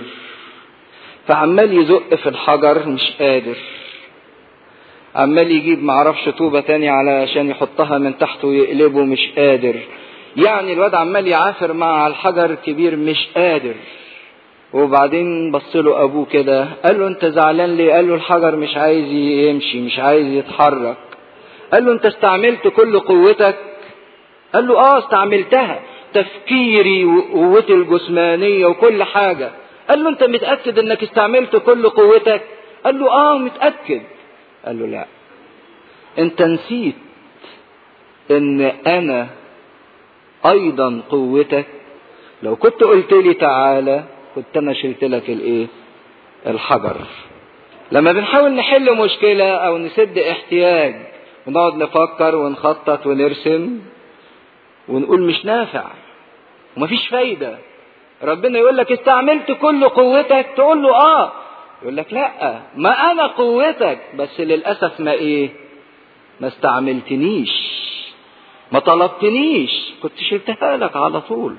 فعمال يزق في الحجر مش قادر عمال يجيب معرفش طوبة تاني علشان يحطها من تحت ويقلبه مش قادر يعني الواد عمال يعافر مع الحجر الكبير مش قادر وبعدين بص له ابوه كده قال له انت زعلان ليه قال له الحجر مش عايز يمشي مش عايز يتحرك قال له انت استعملت كل قوتك قال له اه استعملتها تفكيري وقوتي الجسمانية وكل حاجة قال له انت متأكد انك استعملت كل قوتك قال له اه متأكد قال له لا انت نسيت ان انا ايضا قوتك لو كنت قلت لي تعالى كنت انا شلت لك الايه الحجر لما بنحاول نحل مشكلة او نسد احتياج ونقعد نفكر ونخطط ونرسم ونقول مش نافع ومفيش فايدة ربنا يقول لك استعملت كل قوتك تقول له اه يقول لك لا ما انا قوتك بس للاسف ما ايه ما استعملتنيش ما طلبتنيش كنت شلتها لك على طول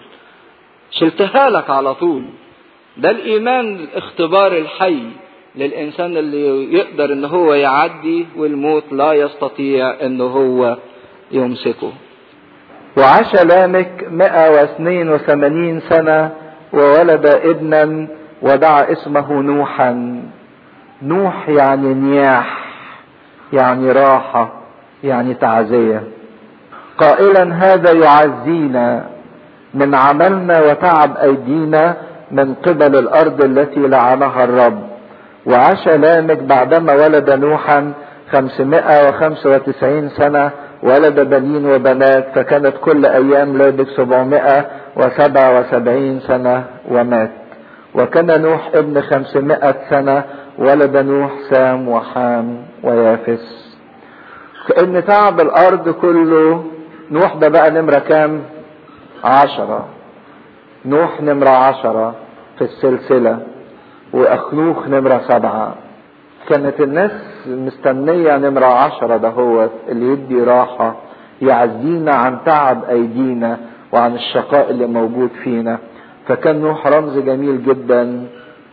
شلتها لك على طول ده الايمان الاختبار الحي للانسان اللي يقدر ان هو يعدي والموت لا يستطيع ان هو يمسكه وعاش لامك مئة واثنين وثمانين سنة وولد ابنا ودعا اسمه نوحا نوح يعني نياح يعني راحة يعني تعزية قائلا هذا يعزينا من عملنا وتعب ايدينا من قبل الارض التي لعنها الرب وعاش لامك بعدما ولد نوحا خمسمائة وخمسة وتسعين سنة ولد بنين وبنات فكانت كل ايام لامك سبعمائة وسبعة وسبعين سنة ومات وكان نوح ابن خمسمائة سنة ولد نوح سام وحام ويافس كأن تعب الارض كله نوح ده بقى نمرة كام عشرة نوح نمرة عشرة في السلسلة واخنوخ نمرة سبعة كانت الناس مستنية نمرة عشرة ده هو اللي يدي راحة يعزينا عن تعب ايدينا وعن الشقاء اللي موجود فينا فكان نوح رمز جميل جدا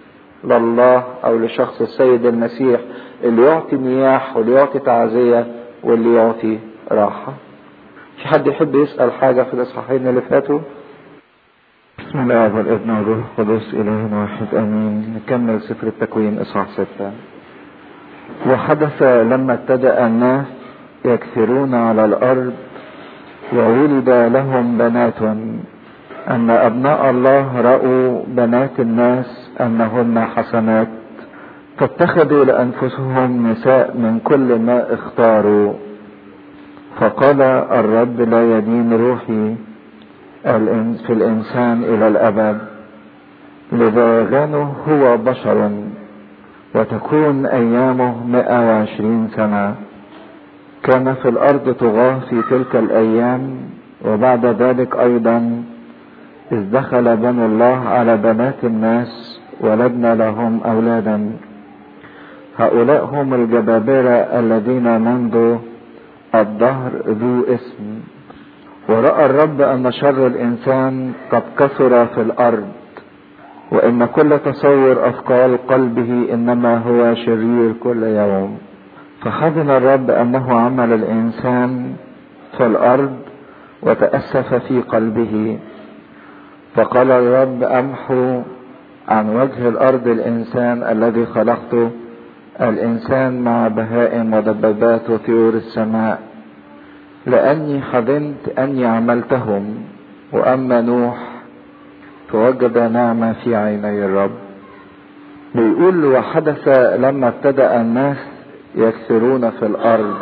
لله او لشخص السيد المسيح اللي يعطي نياح واللي يعطي تعزية واللي يعطي راحة في حد يحب يسأل حاجة في الاصحاحين اللي فاتوا بسم الله والابن والروح القدس إله واحد آمين نكمل سفر التكوين إصحاح ستة وحدث لما ابتدأ الناس يكثرون على الأرض وولد لهم بنات أن أبناء الله رأوا بنات الناس أنهن حسنات فاتخذوا لأنفسهم نساء من كل ما اختاروا فقال الرب لا يدين روحي في الإنسان إلى الأبد لذا غنه هو بشر وتكون أيامه مئة وعشرين سنة كان في الأرض طغاة في تلك الأيام وبعد ذلك أيضا إذ دخل بنو الله على بنات الناس ولدنا لهم أولادا هؤلاء هم الجبابرة الذين منذ الدهر ذو اسم ورأى الرب أن شر الإنسان قد كثر في الأرض وإن كل تصور أثقال قلبه إنما هو شرير كل يوم فحزن الرب أنه عمل الإنسان في الأرض وتأسف في قلبه فقال الرب أمحو عن وجه الأرض الإنسان الذي خلقته الإنسان مع بهائم ودبابات وطيور السماء لأني حزنت أني عملتهم وأما نوح فوجد نعمة في عيني الرب بيقول وحدث لما ابتدأ الناس يكثرون في الأرض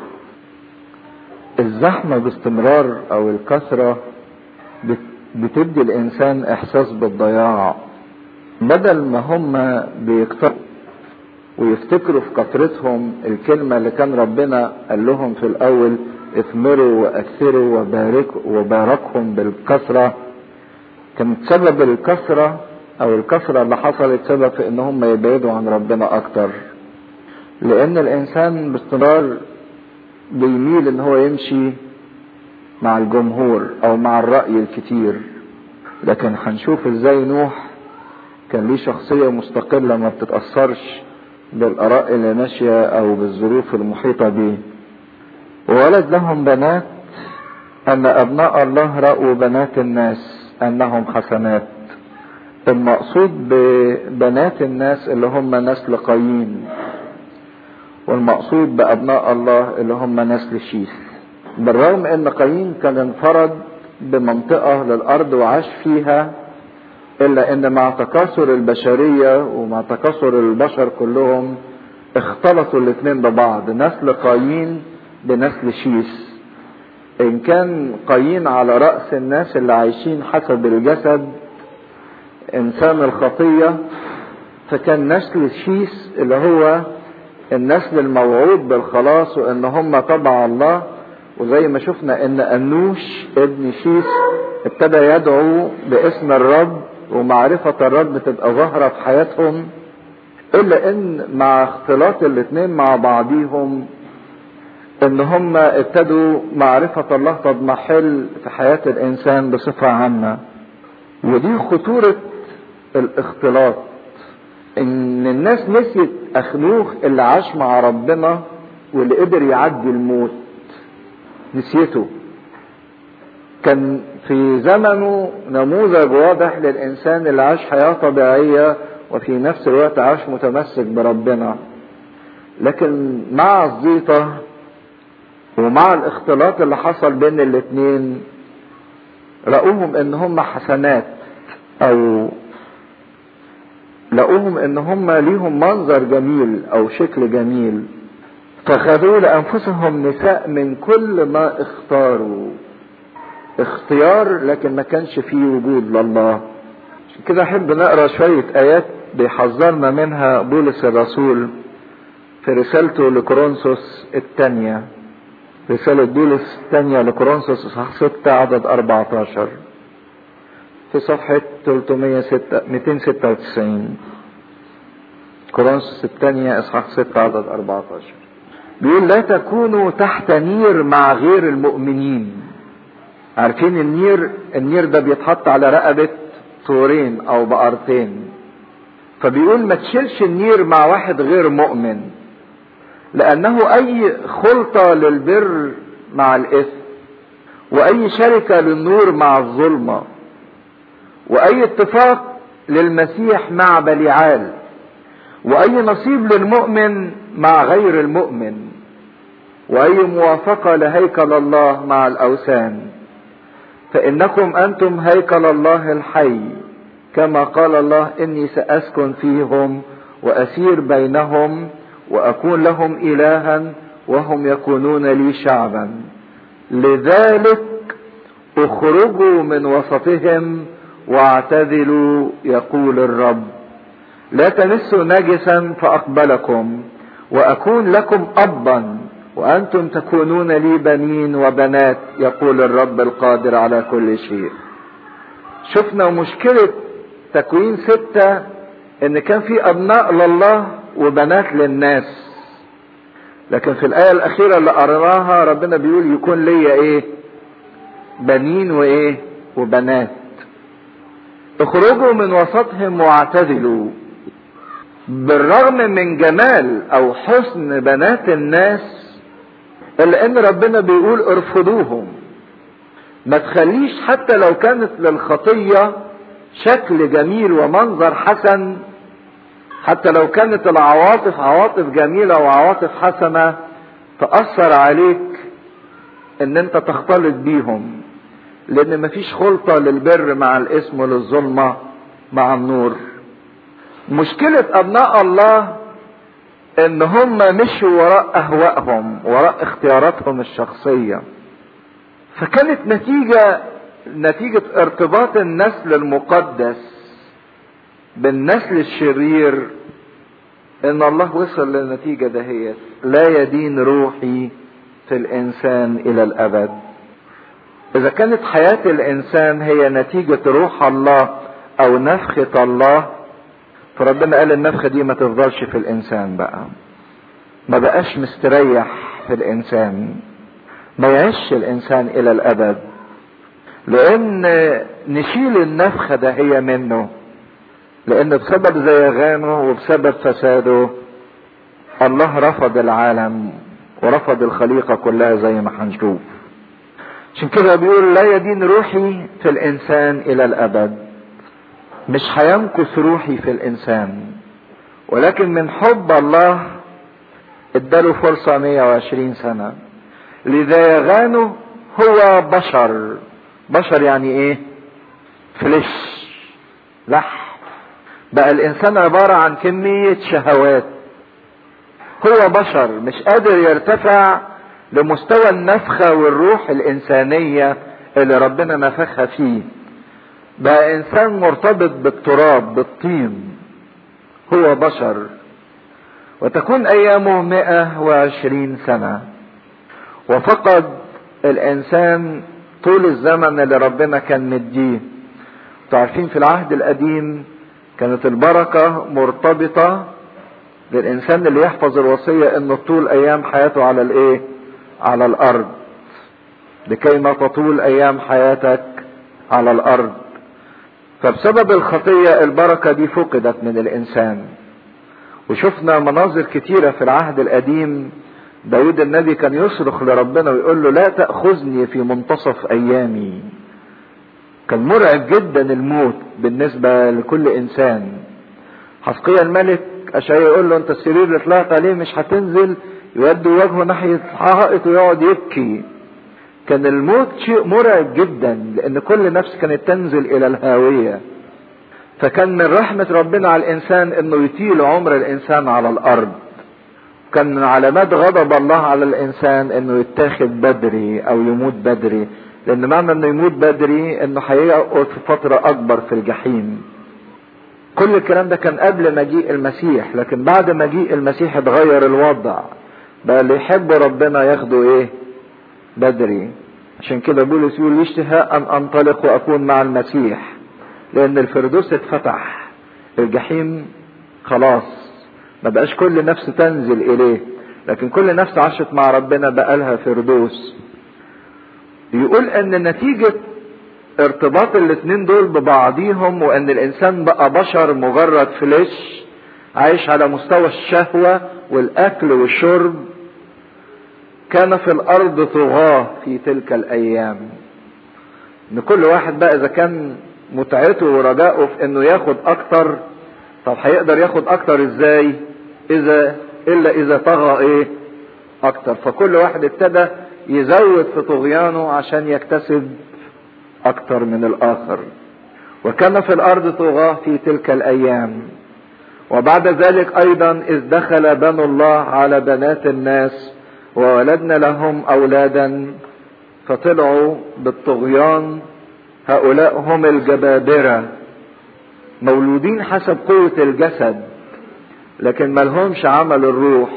الزحمة باستمرار أو الكثرة بتدي الإنسان إحساس بالضياع بدل ما هم بيكتروا ويفتكروا في كثرتهم الكلمة اللي كان ربنا قال لهم في الأول اثمروا وأثروا وباركوا وباركهم بالكثرة كانت سبب الكثرة أو الكثرة اللي حصلت سبب في إن هم يبعدوا عن ربنا أكتر لأن الإنسان باستمرار بيميل إن هو يمشي مع الجمهور أو مع الرأي الكتير لكن هنشوف إزاي نوح كان ليه شخصية مستقلة ما بتتأثرش بالآراء اللي ماشية أو بالظروف المحيطة به وولد لهم بنات أن أبناء الله رأوا بنات الناس أنهم حسنات المقصود ببنات الناس اللي هم نسل قايين والمقصود بأبناء الله اللي هم نسل شيث بالرغم ان قايين كان انفرد بمنطقة للأرض وعاش فيها إلا أن مع تكاثر البشرية ومع تكاثر البشر كلهم اختلطوا الاثنين ببعض نسل قايين بنسل شيس إن كان قايين على رأس الناس اللي عايشين حسب الجسد إنسان الخطية فكان نسل شيس اللي هو النسل الموعود بالخلاص وإن هم تبع الله وزي ما شفنا إن أنوش ابن شيس ابتدى يدعو باسم الرب ومعرفة الرب تبقى ظاهرة في حياتهم إلا إن مع اختلاط الاتنين مع بعضيهم إن هم ابتدوا معرفة الله تضمحل في حياة الإنسان بصفة عامة ودي خطورة الاختلاط إن الناس نسيت أخنوخ اللي عاش مع ربنا واللي قدر يعدي الموت نسيته كان في زمنه نموذج واضح للإنسان اللي عاش حياة طبيعية وفي نفس الوقت عاش متمسك بربنا لكن مع الزيطة ومع الاختلاط اللي حصل بين الاتنين لقوهم ان هم حسنات او لقوهم ان هم ليهم منظر جميل او شكل جميل فخذوا لانفسهم نساء من كل ما اختاروا اختيار لكن ما كانش فيه وجود لله عشان كده احب نقرا شويه ايات بيحذرنا منها بولس الرسول في رسالته لكورنثوس الثانيه رسالة بولس الثانية لكورنثوس اصحاح 6 عدد 14 في صفحة 306 296 كورنثوس الثانية اصحاح 6 عدد 14 بيقول لا تكونوا تحت نير مع غير المؤمنين عارفين النير النير ده بيتحط على رقبة طورين او بقرتين فبيقول ما تشيلش النير مع واحد غير مؤمن لانه اي خلطة للبر مع الاثم واي شركة للنور مع الظلمة واي اتفاق للمسيح مع بليعال واي نصيب للمؤمن مع غير المؤمن واي موافقة لهيكل الله مع الاوثان فانكم انتم هيكل الله الحي كما قال الله اني ساسكن فيهم واسير بينهم واكون لهم الها وهم يكونون لي شعبا لذلك اخرجوا من وسطهم واعتذلوا يقول الرب لا تمسوا نجسا فاقبلكم واكون لكم ابا وانتم تكونون لي بنين وبنات يقول الرب القادر على كل شيء شفنا مشكلة تكوين ستة ان كان في ابناء لله وبنات للناس لكن في الايه الاخيره اللي قرناها ربنا بيقول يكون ليا ايه بنين وايه وبنات اخرجوا من وسطهم واعتزلوا بالرغم من جمال او حسن بنات الناس الا ان ربنا بيقول ارفضوهم ما تخليش حتى لو كانت للخطيه شكل جميل ومنظر حسن حتى لو كانت العواطف عواطف جميلة وعواطف حسنة تأثر عليك ان انت تختلط بيهم لان مفيش خلطة للبر مع الاسم وللظلمة مع النور مشكلة ابناء الله ان هم مشوا وراء اهوائهم وراء اختياراتهم الشخصية فكانت نتيجة نتيجة ارتباط النسل المقدس بالنسل الشرير ان الله وصل للنتيجة دهيت لا يدين روحي في الانسان الى الابد اذا كانت حياة الانسان هي نتيجة روح الله او نفخة الله فربنا قال النفخة دي ما تفضلش في الانسان بقى ما بقاش مستريح في الانسان ما يعيش الانسان الى الابد لان نشيل النفخة ده هي منه لان بسبب زيغانه وبسبب فساده الله رفض العالم ورفض الخليقة كلها زي ما هنشوف عشان كده بيقول لا يدين روحي في الانسان الى الابد مش هيمكث روحي في الانسان ولكن من حب الله اداله فرصة 120 سنة لذيغانه هو بشر بشر يعني ايه فلش لحم بقى الانسان عبارة عن كمية شهوات هو بشر مش قادر يرتفع لمستوى النفخة والروح الانسانية اللي ربنا نفخها فيه بقى انسان مرتبط بالتراب بالطين هو بشر وتكون ايامه مئة وعشرين سنة وفقد الانسان طول الزمن اللي ربنا كان مديه تعرفين في العهد القديم كانت البركة مرتبطة للإنسان اللي يحفظ الوصية إنه طول أيام حياته على الإيه؟ على الأرض. لكي ما تطول أيام حياتك على الأرض. فبسبب الخطية البركة دي فقدت من الإنسان. وشفنا مناظر كتيرة في العهد القديم داود النبي كان يصرخ لربنا ويقول له لا تأخذني في منتصف أيامي. كان مرعب جدا الموت بالنسبة لكل انسان حسقيا الملك اشعيا يقول له انت السرير اللي طلعت عليه مش هتنزل يودي وجهه ناحية حائط ويقعد يبكي كان الموت شيء مرعب جدا لان كل نفس كانت تنزل الى الهاوية فكان من رحمة ربنا على الانسان انه يطيل عمر الانسان على الارض كان من علامات غضب الله على الانسان انه يتاخد بدري او يموت بدري لان معنى انه يموت بدري انه هيقعد في فترة اكبر في الجحيم كل الكلام ده كان قبل مجيء المسيح لكن بعد مجيء المسيح اتغير الوضع بقى اللي يحب ربنا ياخده ايه بدري عشان كده بولس يقول اشتهاء ان انطلق واكون مع المسيح لان الفردوس اتفتح الجحيم خلاص ما بقاش كل نفس تنزل اليه لكن كل نفس عاشت مع ربنا بقى لها فردوس يقول ان نتيجة ارتباط الاتنين دول ببعضيهم وان الانسان بقى بشر مجرد فليش عايش على مستوى الشهوة والاكل والشرب كان في الارض طغاة في تلك الايام ان كل واحد بقى اذا كان متعته ورجائه في انه ياخد اكتر طب هيقدر ياخد اكتر ازاي اذا الا اذا طغى ايه اكتر فكل واحد ابتدى يزود في طغيانه عشان يكتسب اكتر من الاخر وكان في الارض طغاة في تلك الايام وبعد ذلك ايضا اذ دخل بنو الله على بنات الناس وولدنا لهم اولادا فطلعوا بالطغيان هؤلاء هم الجبابرة مولودين حسب قوة الجسد لكن ملهمش عمل الروح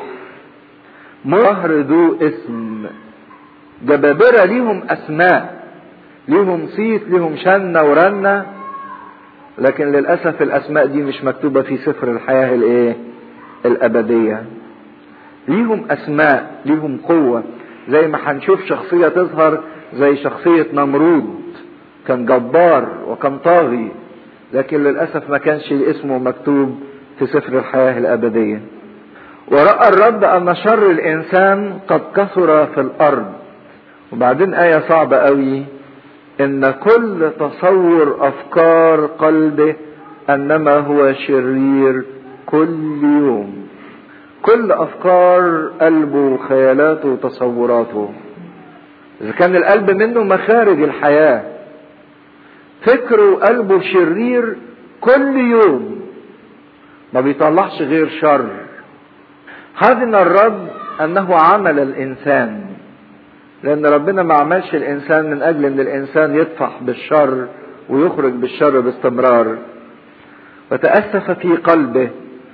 مهر ذو اسم جبابرة ليهم اسماء ليهم صيت ليهم شنة ورنة لكن للأسف الأسماء دي مش مكتوبة في سفر الحياة الإيه؟ الأبدية. ليهم أسماء، ليهم قوة، زي ما هنشوف شخصية تظهر زي شخصية نمرود، كان جبار وكان طاغي، لكن للأسف ما كانش اسمه مكتوب في سفر الحياة الأبدية. ورأى الرب أن شر الإنسان قد كثر في الأرض. وبعدين آية صعبة قوي ان كل تصور افكار قلبه انما هو شرير كل يوم كل افكار قلبه وخيالاته وتصوراته اذا كان القلب منه مخارج الحياه فكره وقلبه شرير كل يوم ما بيطلعش غير شر حزن الرب انه عمل الانسان لان ربنا ما عملش الانسان من اجل ان الانسان يطفح بالشر ويخرج بالشر باستمرار وتاسف في قلبه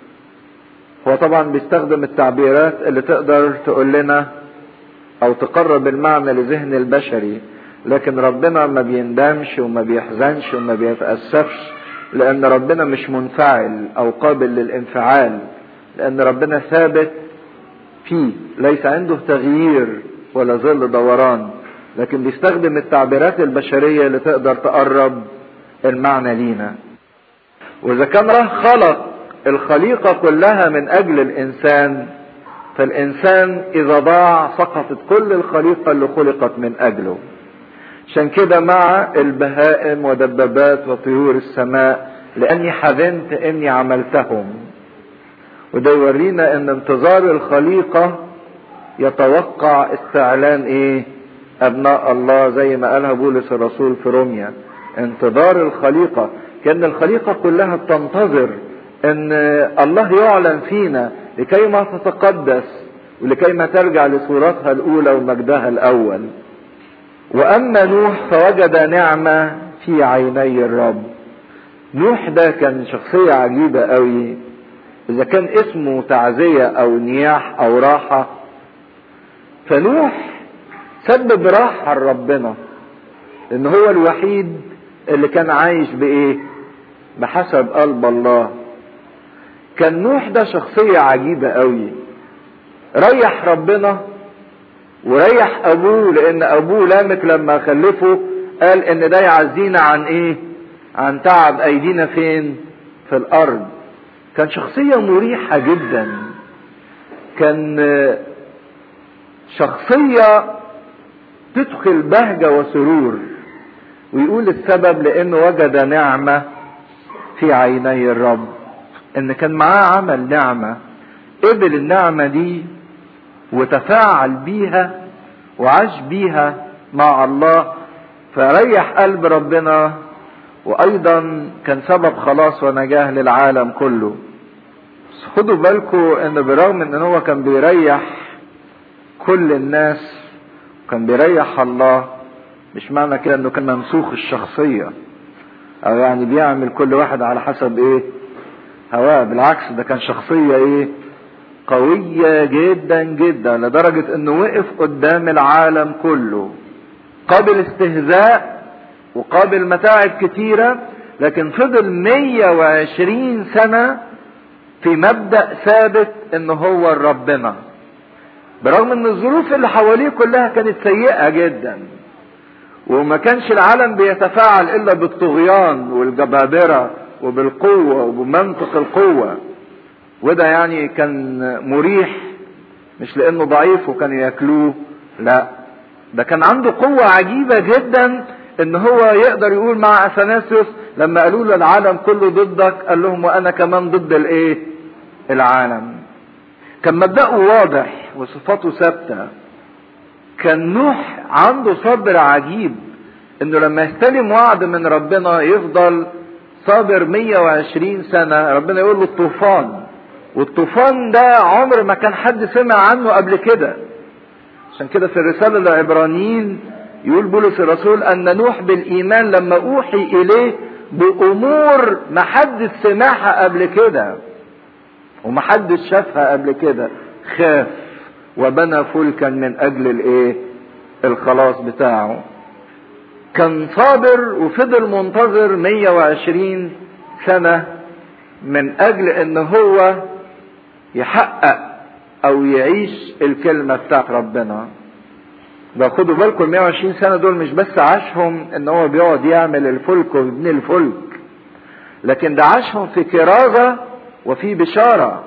هو طبعا بيستخدم التعبيرات اللي تقدر تقول لنا او تقرب المعنى لذهن البشري لكن ربنا ما بيندمش وما بيحزنش وما بيتاسفش لان ربنا مش منفعل او قابل للانفعال لان ربنا ثابت فيه ليس عنده تغيير ولا ظل دوران لكن بيستخدم التعبيرات البشرية اللي تقدر تقرب المعنى لينا واذا كان راه خلق الخليقة كلها من اجل الانسان فالانسان اذا ضاع سقطت كل الخليقة اللي خلقت من اجله عشان كده مع البهائم ودبابات وطيور السماء لاني حزنت اني عملتهم وده يورينا ان انتظار الخليقه يتوقع استعلان ايه ابناء الله زي ما قالها بولس الرسول في روميا انتظار الخليقة كان الخليقة كلها بتنتظر ان الله يعلن فينا لكي ما تتقدس ولكي ما ترجع لصورتها الاولى ومجدها الاول واما نوح فوجد نعمة في عيني الرب نوح ده كان شخصية عجيبة قوي اذا كان اسمه تعزية او نياح او راحة فنوح سبب راحة لربنا لان هو الوحيد اللي كان عايش بايه بحسب قلب الله كان نوح ده شخصية عجيبة قوي ريح ربنا وريح ابوه لان ابوه لامك لما خلفه قال ان ده يعزينا عن ايه عن تعب ايدينا فين في الارض كان شخصية مريحة جدا كان شخصية تدخل بهجة وسرور ويقول السبب لانه وجد نعمة في عيني الرب ان كان معاه عمل نعمة قبل النعمة دي وتفاعل بيها وعاش بيها مع الله فريح قلب ربنا وايضا كان سبب خلاص ونجاه للعالم كله بس خدوا بالكم ان برغم ان هو كان بيريح كل الناس وكان بيريح الله مش معنى كده انه كان ممسوخ الشخصية او يعني بيعمل كل واحد على حسب ايه هواه بالعكس ده كان شخصية ايه قوية جدا جدا لدرجة انه وقف قدام العالم كله قابل استهزاء وقابل متاعب كتيرة لكن فضل 120 سنة في مبدأ ثابت ان هو ربنا برغم ان الظروف اللي حواليه كلها كانت سيئة جدا وما كانش العالم بيتفاعل الا بالطغيان والجبابرة وبالقوة وبمنطق القوة وده يعني كان مريح مش لانه ضعيف وكانوا ياكلوه لا ده كان عنده قوة عجيبة جدا ان هو يقدر يقول مع اثناسيوس لما قالوا له العالم كله ضدك قال لهم وانا كمان ضد الايه العالم كان مبدأه واضح وصفاته ثابته كان نوح عنده صبر عجيب انه لما يستلم وعد من ربنا يفضل صابر 120 سنة ربنا يقول له الطوفان والطوفان ده عمر ما كان حد سمع عنه قبل كده عشان كده في الرسالة للعبرانيين يقول بولس الرسول ان نوح بالايمان لما اوحي اليه بامور ما حد سمعها قبل كده وما حد شافها قبل كده خاف وبنى فلكا من اجل الايه الخلاص بتاعه كان صابر وفضل منتظر 120 سنة من اجل ان هو يحقق او يعيش الكلمة بتاعت ربنا ده خدوا بالكم ال 120 سنة دول مش بس عاشهم ان هو بيقعد يعمل الفلك ويبني الفلك لكن ده عاشهم في كرازة وفي بشارة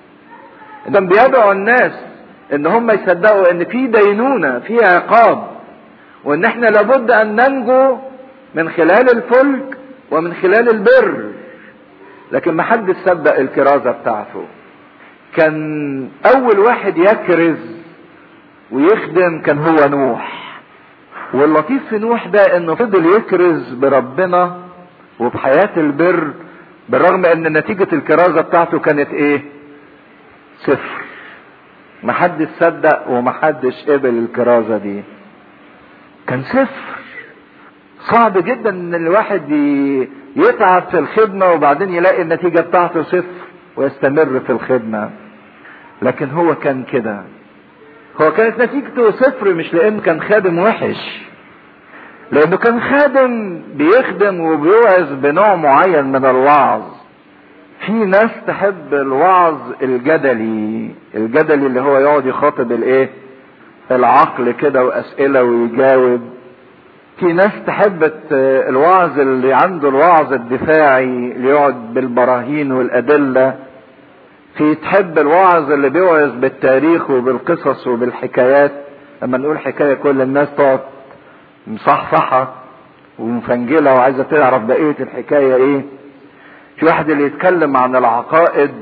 ده بيدعو الناس ان هم يصدقوا ان في دينونة في عقاب وان احنا لابد ان ننجو من خلال الفلك ومن خلال البر لكن ما حدش صدق الكرازة بتاعته كان اول واحد يكرز ويخدم كان هو نوح واللطيف في نوح ده انه فضل يكرز بربنا وبحياة البر بالرغم ان نتيجة الكرازة بتاعته كانت ايه صفر محدش صدق ومحدش قبل الكرازة دي كان صفر صعب جدا ان الواحد يتعب في الخدمة وبعدين يلاقي النتيجة بتاعته صفر ويستمر في الخدمة لكن هو كان كده هو كانت نتيجته صفر مش لانه كان خادم وحش لانه كان خادم بيخدم وبيوعظ بنوع معين من الوعظ في ناس تحب الوعظ الجدلي الجدلي اللي هو يقعد يخاطب الايه العقل كده واسئلة ويجاوب في ناس تحب الوعظ اللي عنده الوعظ الدفاعي اللي يقعد بالبراهين والادله في تحب الوعظ اللي بيوعظ بالتاريخ وبالقصص وبالحكايات لما نقول حكايه كل الناس تقعد مصحصحه ومفنجله وعايزه تعرف بقيه الحكايه ايه في واحد اللي يتكلم عن العقائد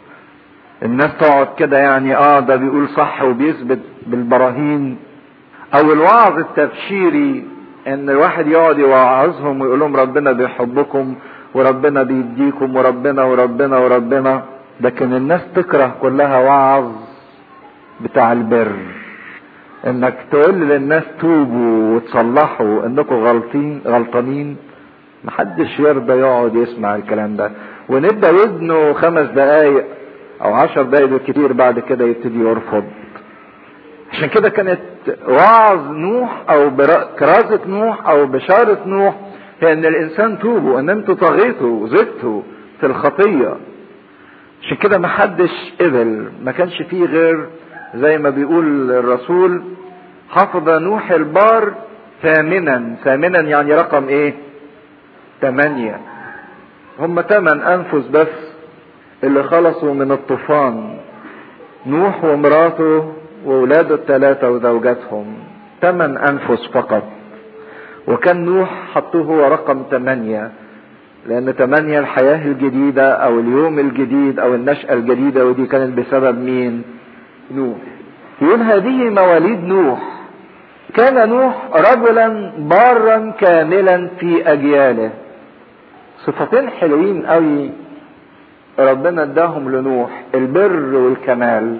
الناس تقعد كده يعني اه ده بيقول صح وبيثبت بالبراهين او الوعظ التبشيري ان الواحد يقعد يوعظهم ويقول لهم ربنا بيحبكم وربنا بيديكم وربنا وربنا وربنا لكن الناس تكره كلها وعظ بتاع البر انك تقول للناس توبوا وتصلحوا انكم غلطين غلطانين محدش يرضى يقعد يسمع الكلام ده ونبدا ودنه خمس دقايق او عشر دقايق بالكتير بعد كده يبتدي يرفض عشان كده كانت وعظ نوح او كرازة نوح او بشارة نوح هي ان الانسان توبوا ان انتوا طغيتوا زدتوا في الخطية عشان كده ما حدش قبل ما كانش فيه غير زي ما بيقول الرسول حفظ نوح البار ثامنا ثامنا يعني رقم ايه ثمانية هم ثمان انفس بس اللي خلصوا من الطوفان نوح ومراته وولاده الثلاثة وزوجاتهم ثمان أنفس فقط وكان نوح حطوه هو رقم ثمانية لأن ثمانية الحياة الجديدة أو اليوم الجديد أو النشأة الجديدة ودي كانت بسبب مين؟ نوح يقول هذه مواليد نوح كان نوح رجلا بارا كاملا في أجياله صفتين حلوين قوي ربنا اداهم لنوح البر والكمال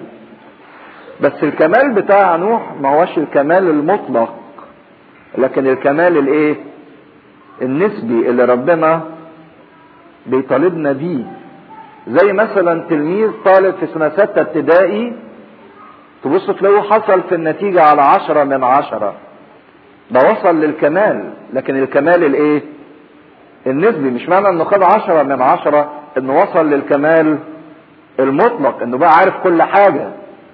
بس الكمال بتاع نوح ما هوش الكمال المطلق لكن الكمال الايه النسبي اللي ربنا بيطالبنا بيه زي مثلا تلميذ طالب في سنة ستة ابتدائي تبص تلاقيه حصل في النتيجة على عشرة من عشرة ده وصل للكمال لكن الكمال الايه النسبي مش معنى انه خد عشرة من عشرة انه وصل للكمال المطلق انه بقى عارف كل حاجة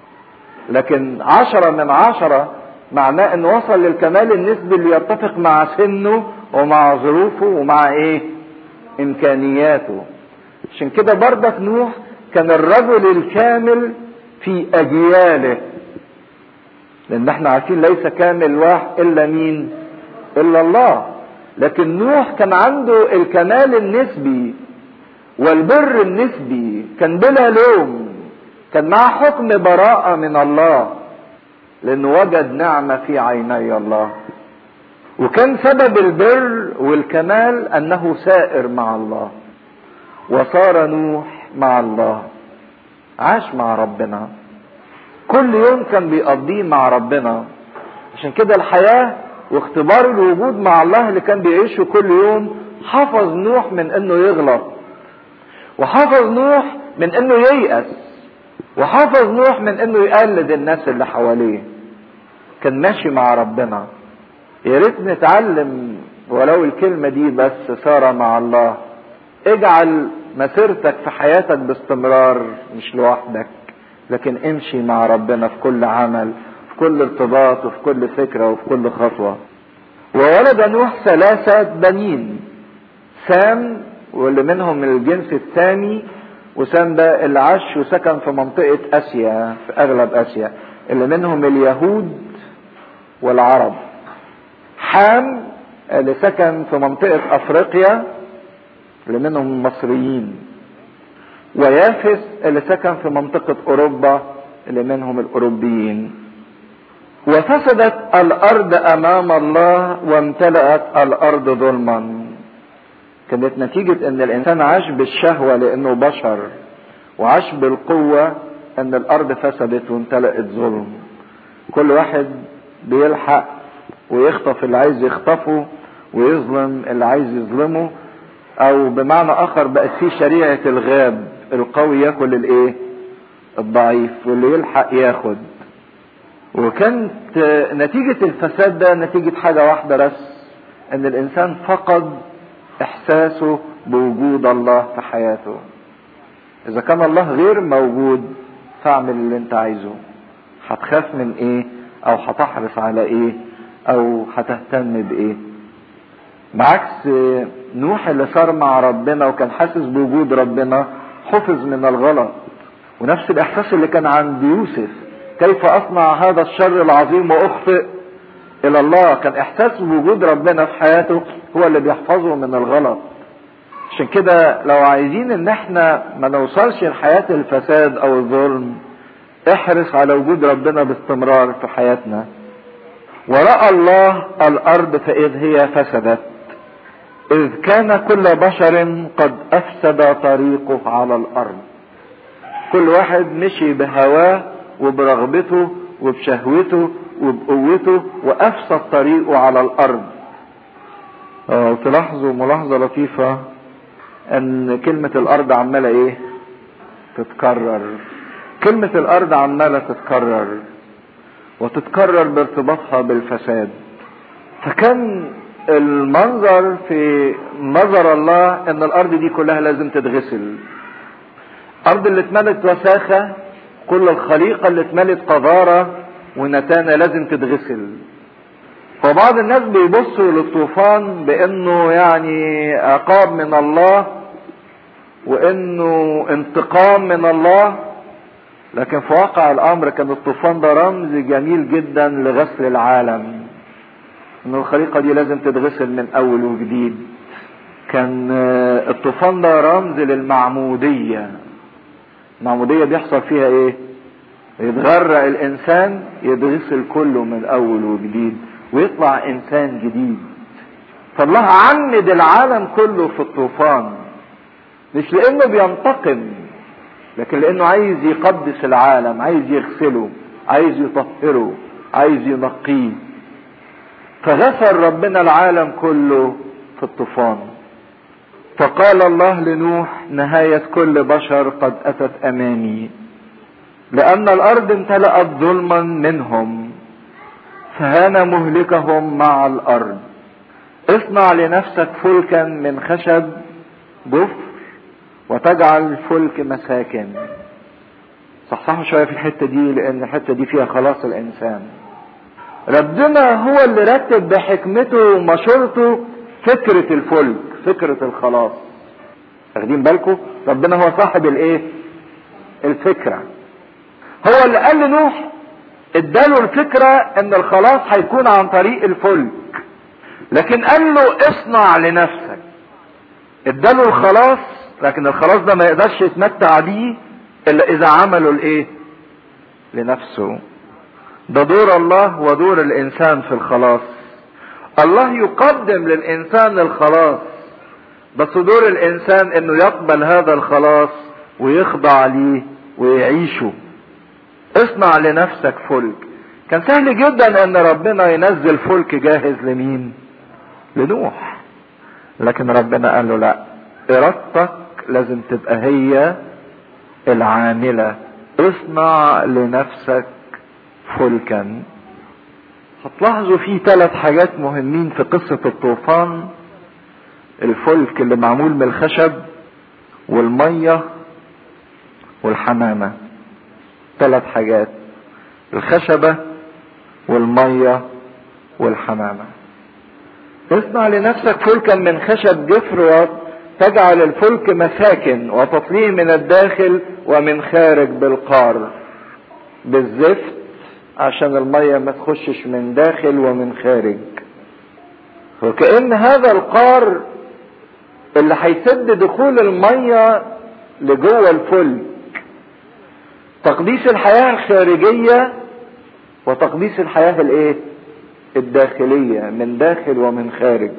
لكن عشرة من عشرة معناه انه وصل للكمال النسبي اللي يتفق مع سنه ومع ظروفه ومع ايه امكانياته عشان كده بردك نوح كان الرجل الكامل في اجياله لان احنا عارفين ليس كامل واحد الا مين الا الله لكن نوح كان عنده الكمال النسبي والبر النسبي كان بلا لوم كان معه حكم براءة من الله لأنه وجد نعمة في عيني الله وكان سبب البر والكمال أنه سائر مع الله وصار نوح مع الله عاش مع ربنا كل يوم كان بيقضيه مع ربنا عشان كده الحياة واختبار الوجود مع الله اللي كان بيعيشه كل يوم حفظ نوح من انه يغلط وحفظ نوح من انه ييأس وحفظ نوح من انه يقلد الناس اللي حواليه كان ماشي مع ربنا يا ريت نتعلم ولو الكلمة دي بس صار مع الله اجعل مسيرتك في حياتك باستمرار مش لوحدك لكن امشي مع ربنا في كل عمل في كل ارتباط وفي كل فكرة وفي كل خطوة وولد نوح ثلاثة بنين سام واللي منهم من الجنس الثاني وسام ده اللي عاش وسكن في منطقة اسيا في اغلب اسيا اللي منهم اليهود والعرب حام اللي سكن في منطقة افريقيا اللي منهم المصريين ويافس اللي سكن في منطقة اوروبا اللي منهم الاوروبيين وفسدت الارض امام الله وامتلأت الارض ظلما كانت نتيجة ان الانسان عاش بالشهوة لانه بشر وعاش بالقوة ان الارض فسدت وامتلأت ظلم كل واحد بيلحق ويخطف اللي عايز يخطفه ويظلم اللي عايز يظلمه او بمعنى اخر بقت في شريعة الغاب القوي ياكل الايه الضعيف واللي يلحق ياخد وكانت نتيجة الفساد ده نتيجة حاجة واحدة بس ان الانسان فقد احساسه بوجود الله في حياته اذا كان الله غير موجود فاعمل اللي انت عايزه هتخاف من ايه او هتحرص على ايه او هتهتم بايه بعكس نوح اللي صار مع ربنا وكان حاسس بوجود ربنا حفظ من الغلط ونفس الاحساس اللي كان عند يوسف كيف اصنع هذا الشر العظيم واخطئ الى الله كان احساس بوجود ربنا في حياته هو اللي بيحفظه من الغلط عشان كده لو عايزين ان احنا ما نوصلش لحياة الفساد او الظلم احرص على وجود ربنا باستمرار في حياتنا ورأى الله الارض فاذ هي فسدت اذ كان كل بشر قد افسد طريقه على الارض كل واحد مشي بهواه وبرغبته وبشهوته وبقوته وافسد طريقه على الارض اه تلاحظوا ملاحظة لطيفة ان كلمة الارض عمالة ايه تتكرر كلمة الارض عمالة تتكرر وتتكرر بارتباطها بالفساد فكان المنظر في نظر الله ان الارض دي كلها لازم تتغسل الارض اللي اتملت وساخة كل الخليقة اللي اتملت قذارة ونتانة لازم تتغسل فبعض الناس بيبصوا للطوفان بانه يعني عقاب من الله وانه انتقام من الله لكن في واقع الامر كان الطوفان ده رمز جميل جدا لغسل العالم ان الخليقة دي لازم تتغسل من اول وجديد كان الطوفان ده رمز للمعمودية المعمودية بيحصل فيها ايه يتغرق الانسان يتغسل كله من اول وجديد ويطلع انسان جديد فالله عمد العالم كله في الطوفان مش لانه بينتقم لكن لانه عايز يقدس العالم عايز يغسله عايز يطهره عايز ينقيه فغسل ربنا العالم كله في الطوفان فقال الله لنوح نهاية كل بشر قد أتت أمامي لأن الأرض امتلأت ظلما منهم فهان مهلكهم مع الأرض اصنع لنفسك فلكا من خشب جفر وتجعل الفلك مساكن صحصحوا شوية في الحتة دي لأن الحتة دي فيها خلاص الإنسان ربنا هو اللي رتب بحكمته ومشورته فكرة الفلك فكرة الخلاص واخدين بالكم ربنا هو صاحب الايه الفكرة هو اللي قال لنوح اداله الفكرة ان الخلاص هيكون عن طريق الفلك لكن قال له اصنع لنفسك اداله الخلاص لكن الخلاص ده ما يقدرش يتمتع بيه الا اذا عمله الايه لنفسه ده دور الله ودور الانسان في الخلاص الله يقدم للانسان الخلاص بس دور الانسان انه يقبل هذا الخلاص ويخضع ليه ويعيشه اصنع لنفسك فلك كان سهل جدا ان ربنا ينزل فلك جاهز لمين لنوح لكن ربنا قال له لا ارادتك لازم تبقى هي العامله اصنع لنفسك فلكا هتلاحظوا في ثلاث حاجات مهمين في قصة الطوفان الفلك اللي معمول من الخشب والمية والحمامة ثلاث حاجات الخشبة والمية والحمامة اصنع لنفسك فلكا من خشب جفر تجعل الفلك مساكن وتطليه من الداخل ومن خارج بالقار بالزفت عشان المية ما تخشش من داخل ومن خارج وكأن هذا القار اللي هيسد دخول المية لجوه الفلك تقديس الحياة الخارجية وتقديس الحياة الايه الداخلية من داخل ومن خارج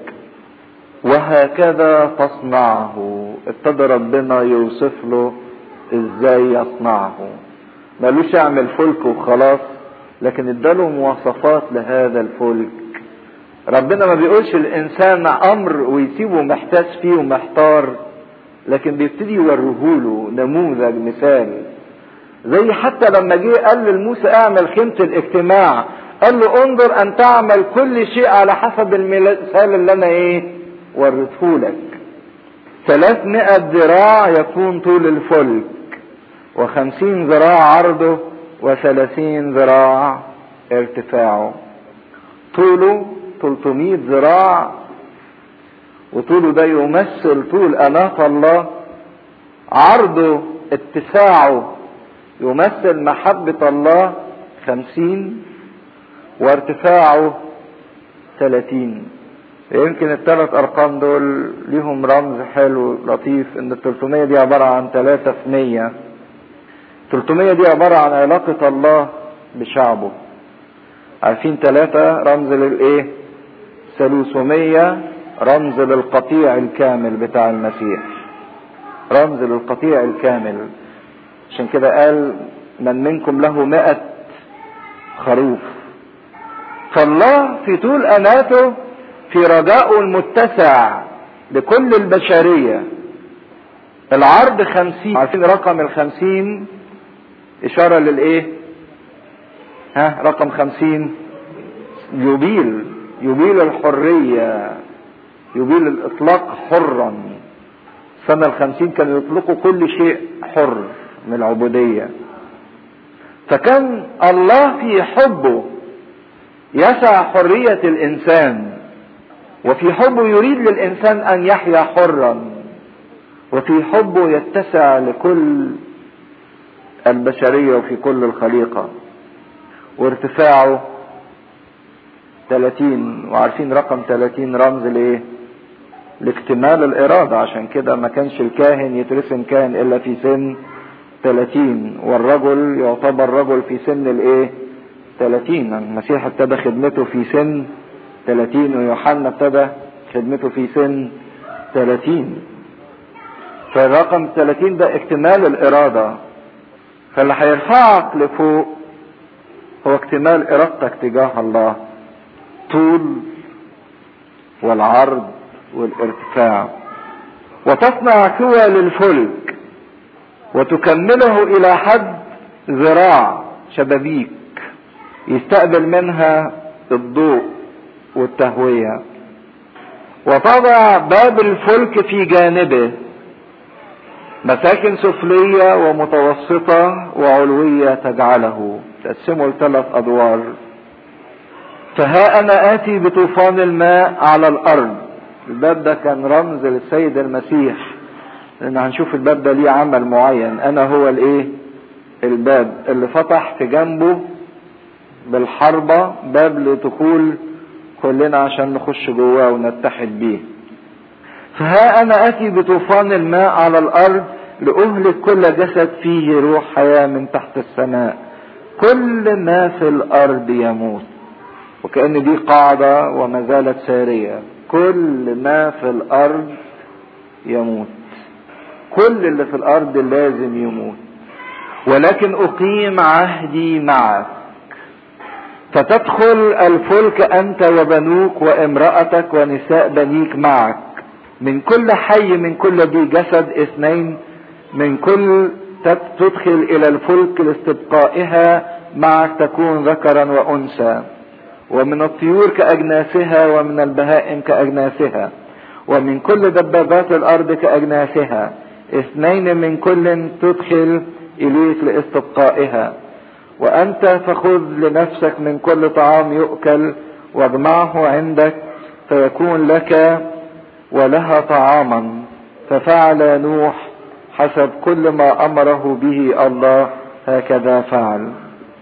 وهكذا تصنعه ابتدى ربنا يوصف له ازاي يصنعه مالوش اعمل فلك وخلاص لكن اداله مواصفات لهذا الفلك ربنا ما بيقولش الانسان امر ويسيبه محتاس فيه ومحتار لكن بيبتدي يوريهوله نموذج مثال زي حتى لما جه قال لموسى اعمل خيمة الاجتماع قال له انظر ان تعمل كل شيء على حسب المثال اللي انا ايه وريتهولك ثلاثمائة ذراع يكون طول الفلك وخمسين ذراع عرضه وثلاثين ذراع ارتفاعه طوله 300 ذراع وطوله ده يمثل طول أناة الله عرضه اتساعه يمثل محبة الله خمسين وارتفاعه ثلاثين يمكن الثلاث ارقام دول ليهم رمز حلو لطيف ان ال 300 دي عبارة عن 3 في 100 300 دي عبارة عن علاقة الله بشعبه عارفين ثلاثة رمز للايه ثلوثمية رمز للقطيع الكامل بتاع المسيح رمز للقطيع الكامل عشان كده قال من منكم له مئة خروف فالله في طول أناته في رجائه المتسع لكل البشرية العرض خمسين عارفين رقم الخمسين إشارة للإيه ها رقم خمسين يبيل يبيل الحرية يبيل الإطلاق حرا سنة الخمسين كانوا يطلقوا كل شيء حر من العبودية فكان الله في حبه يسع حرية الإنسان وفي حبه يريد للإنسان أن يحيا حرا وفي حبه يتسع لكل البشرية وفي كل الخليقة وارتفاعه 30 وعارفين رقم 30 رمز لايه لاكتمال الإرادة عشان كده ما كانش الكاهن يترسم كاهن إلا في سن 30 والرجل يعتبر رجل في سن الايه 30 المسيح ابتدى خدمته في سن 30 ويوحنا ابتدى خدمته في سن 30 فالرقم 30 ده اكتمال الإرادة فاللي هيرفعك لفوق هو اكتمال إرادتك تجاه الله طول والعرض والارتفاع وتصنع كوى للفلك وتكمله إلى حد ذراع شبابيك يستقبل منها الضوء والتهوية وتضع باب الفلك في جانبه مساكن سفلية ومتوسطة وعلوية تجعله تقسمه لثلاث أدوار فها أنا آتي بطوفان الماء على الأرض الباب ده كان رمز للسيد المسيح لأن هنشوف الباب ده ليه عمل معين أنا هو الإيه الباب اللي فتح في جنبه بالحربة باب لدخول كلنا عشان نخش جواه ونتحد بيه فها انا اتي بطوفان الماء على الارض لاهلك كل جسد فيه روح حياة من تحت السماء كل ما في الارض يموت وكأن دي قاعدة وما زالت سارية كل ما في الارض يموت كل اللي في الارض لازم يموت ولكن اقيم عهدي معك فتدخل الفلك انت وبنوك وامرأتك ونساء بنيك معك من كل حي من كل ذي جسد اثنين من كل تدخل الى الفلك لاستبقائها معك تكون ذكرا وانثى ومن الطيور كاجناسها ومن البهائم كاجناسها ومن كل دبابات الارض كاجناسها اثنين من كل تدخل اليك لاستبقائها وانت فخذ لنفسك من كل طعام يؤكل واجمعه عندك فيكون لك ولها طعاما ففعل نوح حسب كل ما امره به الله هكذا فعل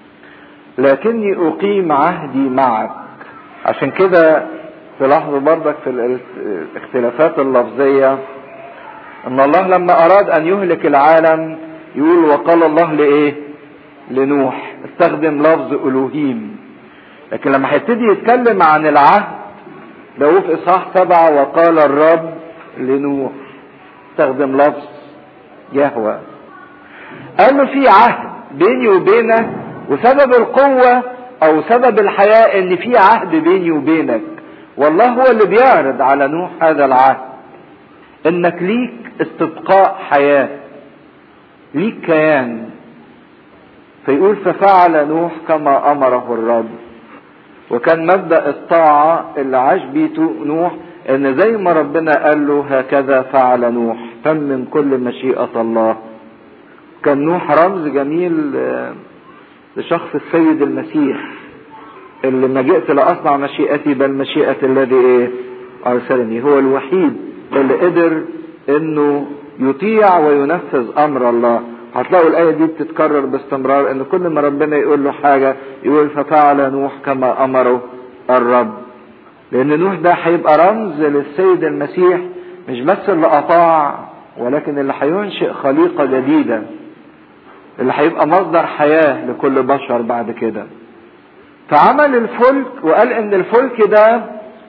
لكني اقيم عهدي معك عشان كده تلاحظوا برضك في الاختلافات اللفظية ان الله لما اراد ان يهلك العالم يقول وقال الله لايه لنوح استخدم لفظ الوهيم لكن لما هيبتدي يتكلم عن العهد ده في اصحاح سبعة وقال الرب لنوح استخدم لفظ يهوى قال له في عهد بيني وبينك وسبب القوة او سبب الحياة ان في عهد بيني وبينك والله هو اللي بيعرض على نوح هذا العهد انك ليك استبقاء حياة ليك كيان فيقول ففعل نوح كما امره الرب وكان مبدا الطاعه اللي عاش بيه نوح ان زي ما ربنا قال له هكذا فعل نوح تمم كل مشيئه الله كان نوح رمز جميل لشخص السيد المسيح اللي ما جئت لاصنع مشيئتي بل مشيئه الذي ايه ارسلني هو الوحيد اللي قدر انه يطيع وينفذ امر الله هتلاقوا الآية دي بتتكرر باستمرار إن كل ما ربنا يقول له حاجة يقول ففعل نوح كما أمره الرب. لأن نوح ده هيبقى رمز للسيد المسيح مش بس اللي أطاع ولكن اللي هينشئ خليقة جديدة. اللي هيبقى مصدر حياة لكل بشر بعد كده. فعمل الفلك وقال إن الفلك ده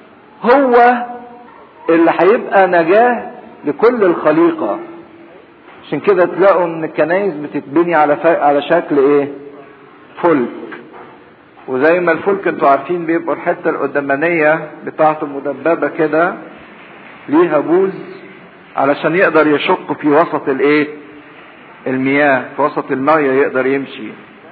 هو اللي هيبقى نجاة لكل الخليقة. عشان كده تلاقوا ان الكنايس بتتبني على ف... على شكل ايه فلك وزي ما الفلك انتوا عارفين بيبقوا الحته القدامانيه بتاعته مدببه كده ليها بوز علشان يقدر يشق في وسط الايه المياه في وسط المية يقدر يمشي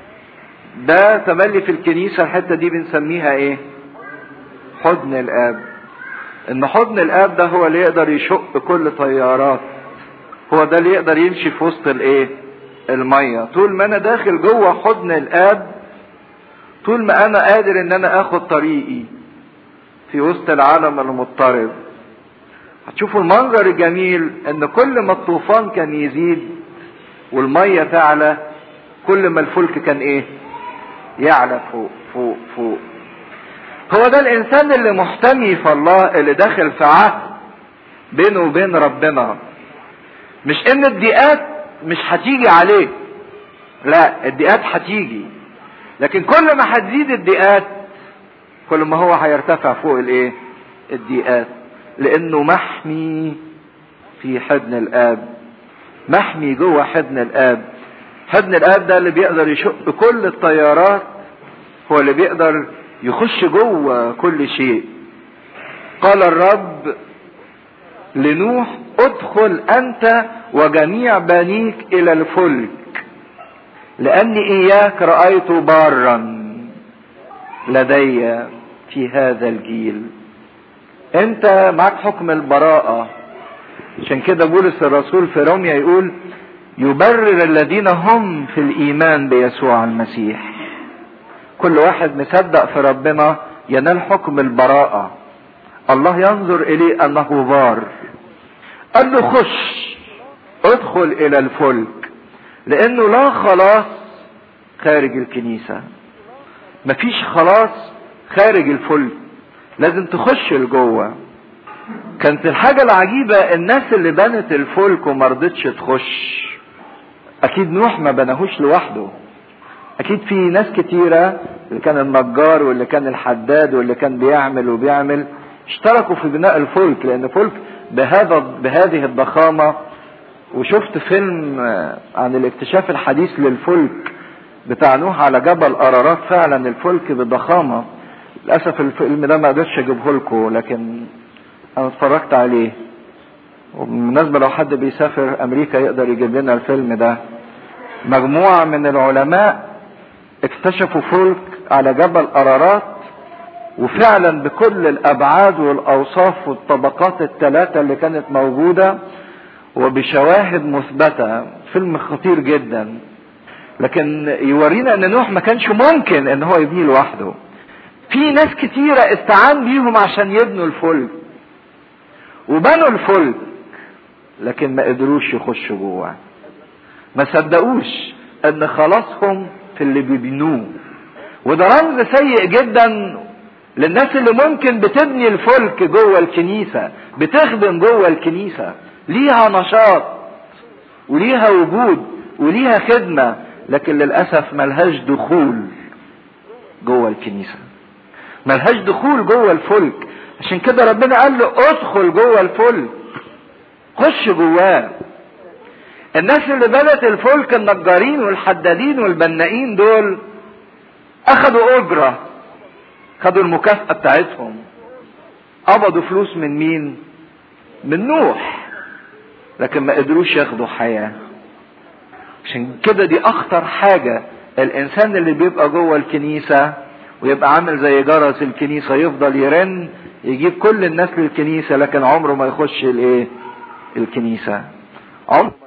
ده تملي في الكنيسة الحتة دي بنسميها ايه حضن الاب ان حضن الاب ده هو اللي يقدر يشق كل طيارات هو ده اللي يقدر يمشي في وسط الايه الميه طول ما انا داخل جوه حضن الاب طول ما انا قادر ان انا اخد طريقي في وسط العالم المضطرب هتشوفوا المنظر الجميل ان كل ما الطوفان كان يزيد والميه تعلى كل ما الفلك كان ايه يعلى فوق فوق فوق هو ده الانسان اللي محتمي في الله اللي داخل في عهد بينه وبين ربنا مش ان الضيقات مش هتيجي عليه لا الضيقات هتيجي لكن كل ما هتزيد الضيقات كل ما هو هيرتفع فوق الايه الضيقات لانه محمي في حضن الاب محمي جوه حضن الاب حضن الاب ده اللي بيقدر يشق كل الطيارات هو اللي بيقدر يخش جوه كل شيء قال الرب لنوح ادخل انت وجميع بنيك الى الفلك لاني اياك رايت بارا لدي في هذا الجيل انت معك حكم البراءة عشان كده بولس الرسول في روميا يقول يبرر الذين هم في الايمان بيسوع المسيح كل واحد مصدق في ربنا ينال حكم البراءة الله ينظر اليه انه بار قال له خش ادخل الى الفلك لانه لا خلاص خارج الكنيسة مفيش خلاص خارج الفلك لازم تخش لجوه كانت الحاجة العجيبة الناس اللي بنت الفلك وما رضتش تخش اكيد نوح ما بناهوش لوحده اكيد في ناس كتيرة اللي كان النجار واللي كان الحداد واللي كان بيعمل وبيعمل اشتركوا في بناء الفلك لان الفلك بهذا بهذه الضخامة وشفت فيلم عن الاكتشاف الحديث للفلك بتاع نوح على جبل قرارات فعلا الفلك بضخامة للأسف الفيلم ده ما قدرتش اجيبه لكم لكن انا اتفرجت عليه وبالمناسبة لو حد بيسافر امريكا يقدر يجيب لنا الفيلم ده مجموعة من العلماء اكتشفوا فلك على جبل قرارات وفعلا بكل الابعاد والاوصاف والطبقات الثلاثة اللي كانت موجودة وبشواهد مثبتة فيلم خطير جدا لكن يورينا ان نوح ما كانش ممكن ان هو يبنيه لوحده في ناس كتيرة استعان بيهم عشان يبنوا الفلك وبنوا الفلك لكن ما قدروش يخشوا جوه ما صدقوش ان خلاصهم في اللي بيبنوه وده رمز سيء جدا للناس اللي ممكن بتبني الفلك جوه الكنيسة بتخدم جوه الكنيسة ليها نشاط وليها وجود وليها خدمة لكن للأسف ملهاش دخول جوه الكنيسة ملهاش دخول جوه الفلك عشان كده ربنا قال له ادخل جوه الفلك خش جواه الناس اللي بنت الفلك النجارين والحدادين والبنائين دول اخدوا اجرة خدوا المكافأة بتاعتهم قبضوا فلوس من مين من نوح لكن ما قدروش ياخدوا حياة عشان كده دي اخطر حاجة الانسان اللي بيبقى جوه الكنيسة ويبقى عامل زي جرس الكنيسة يفضل يرن يجيب كل الناس للكنيسة لكن عمره ما يخش الايه الكنيسة عمره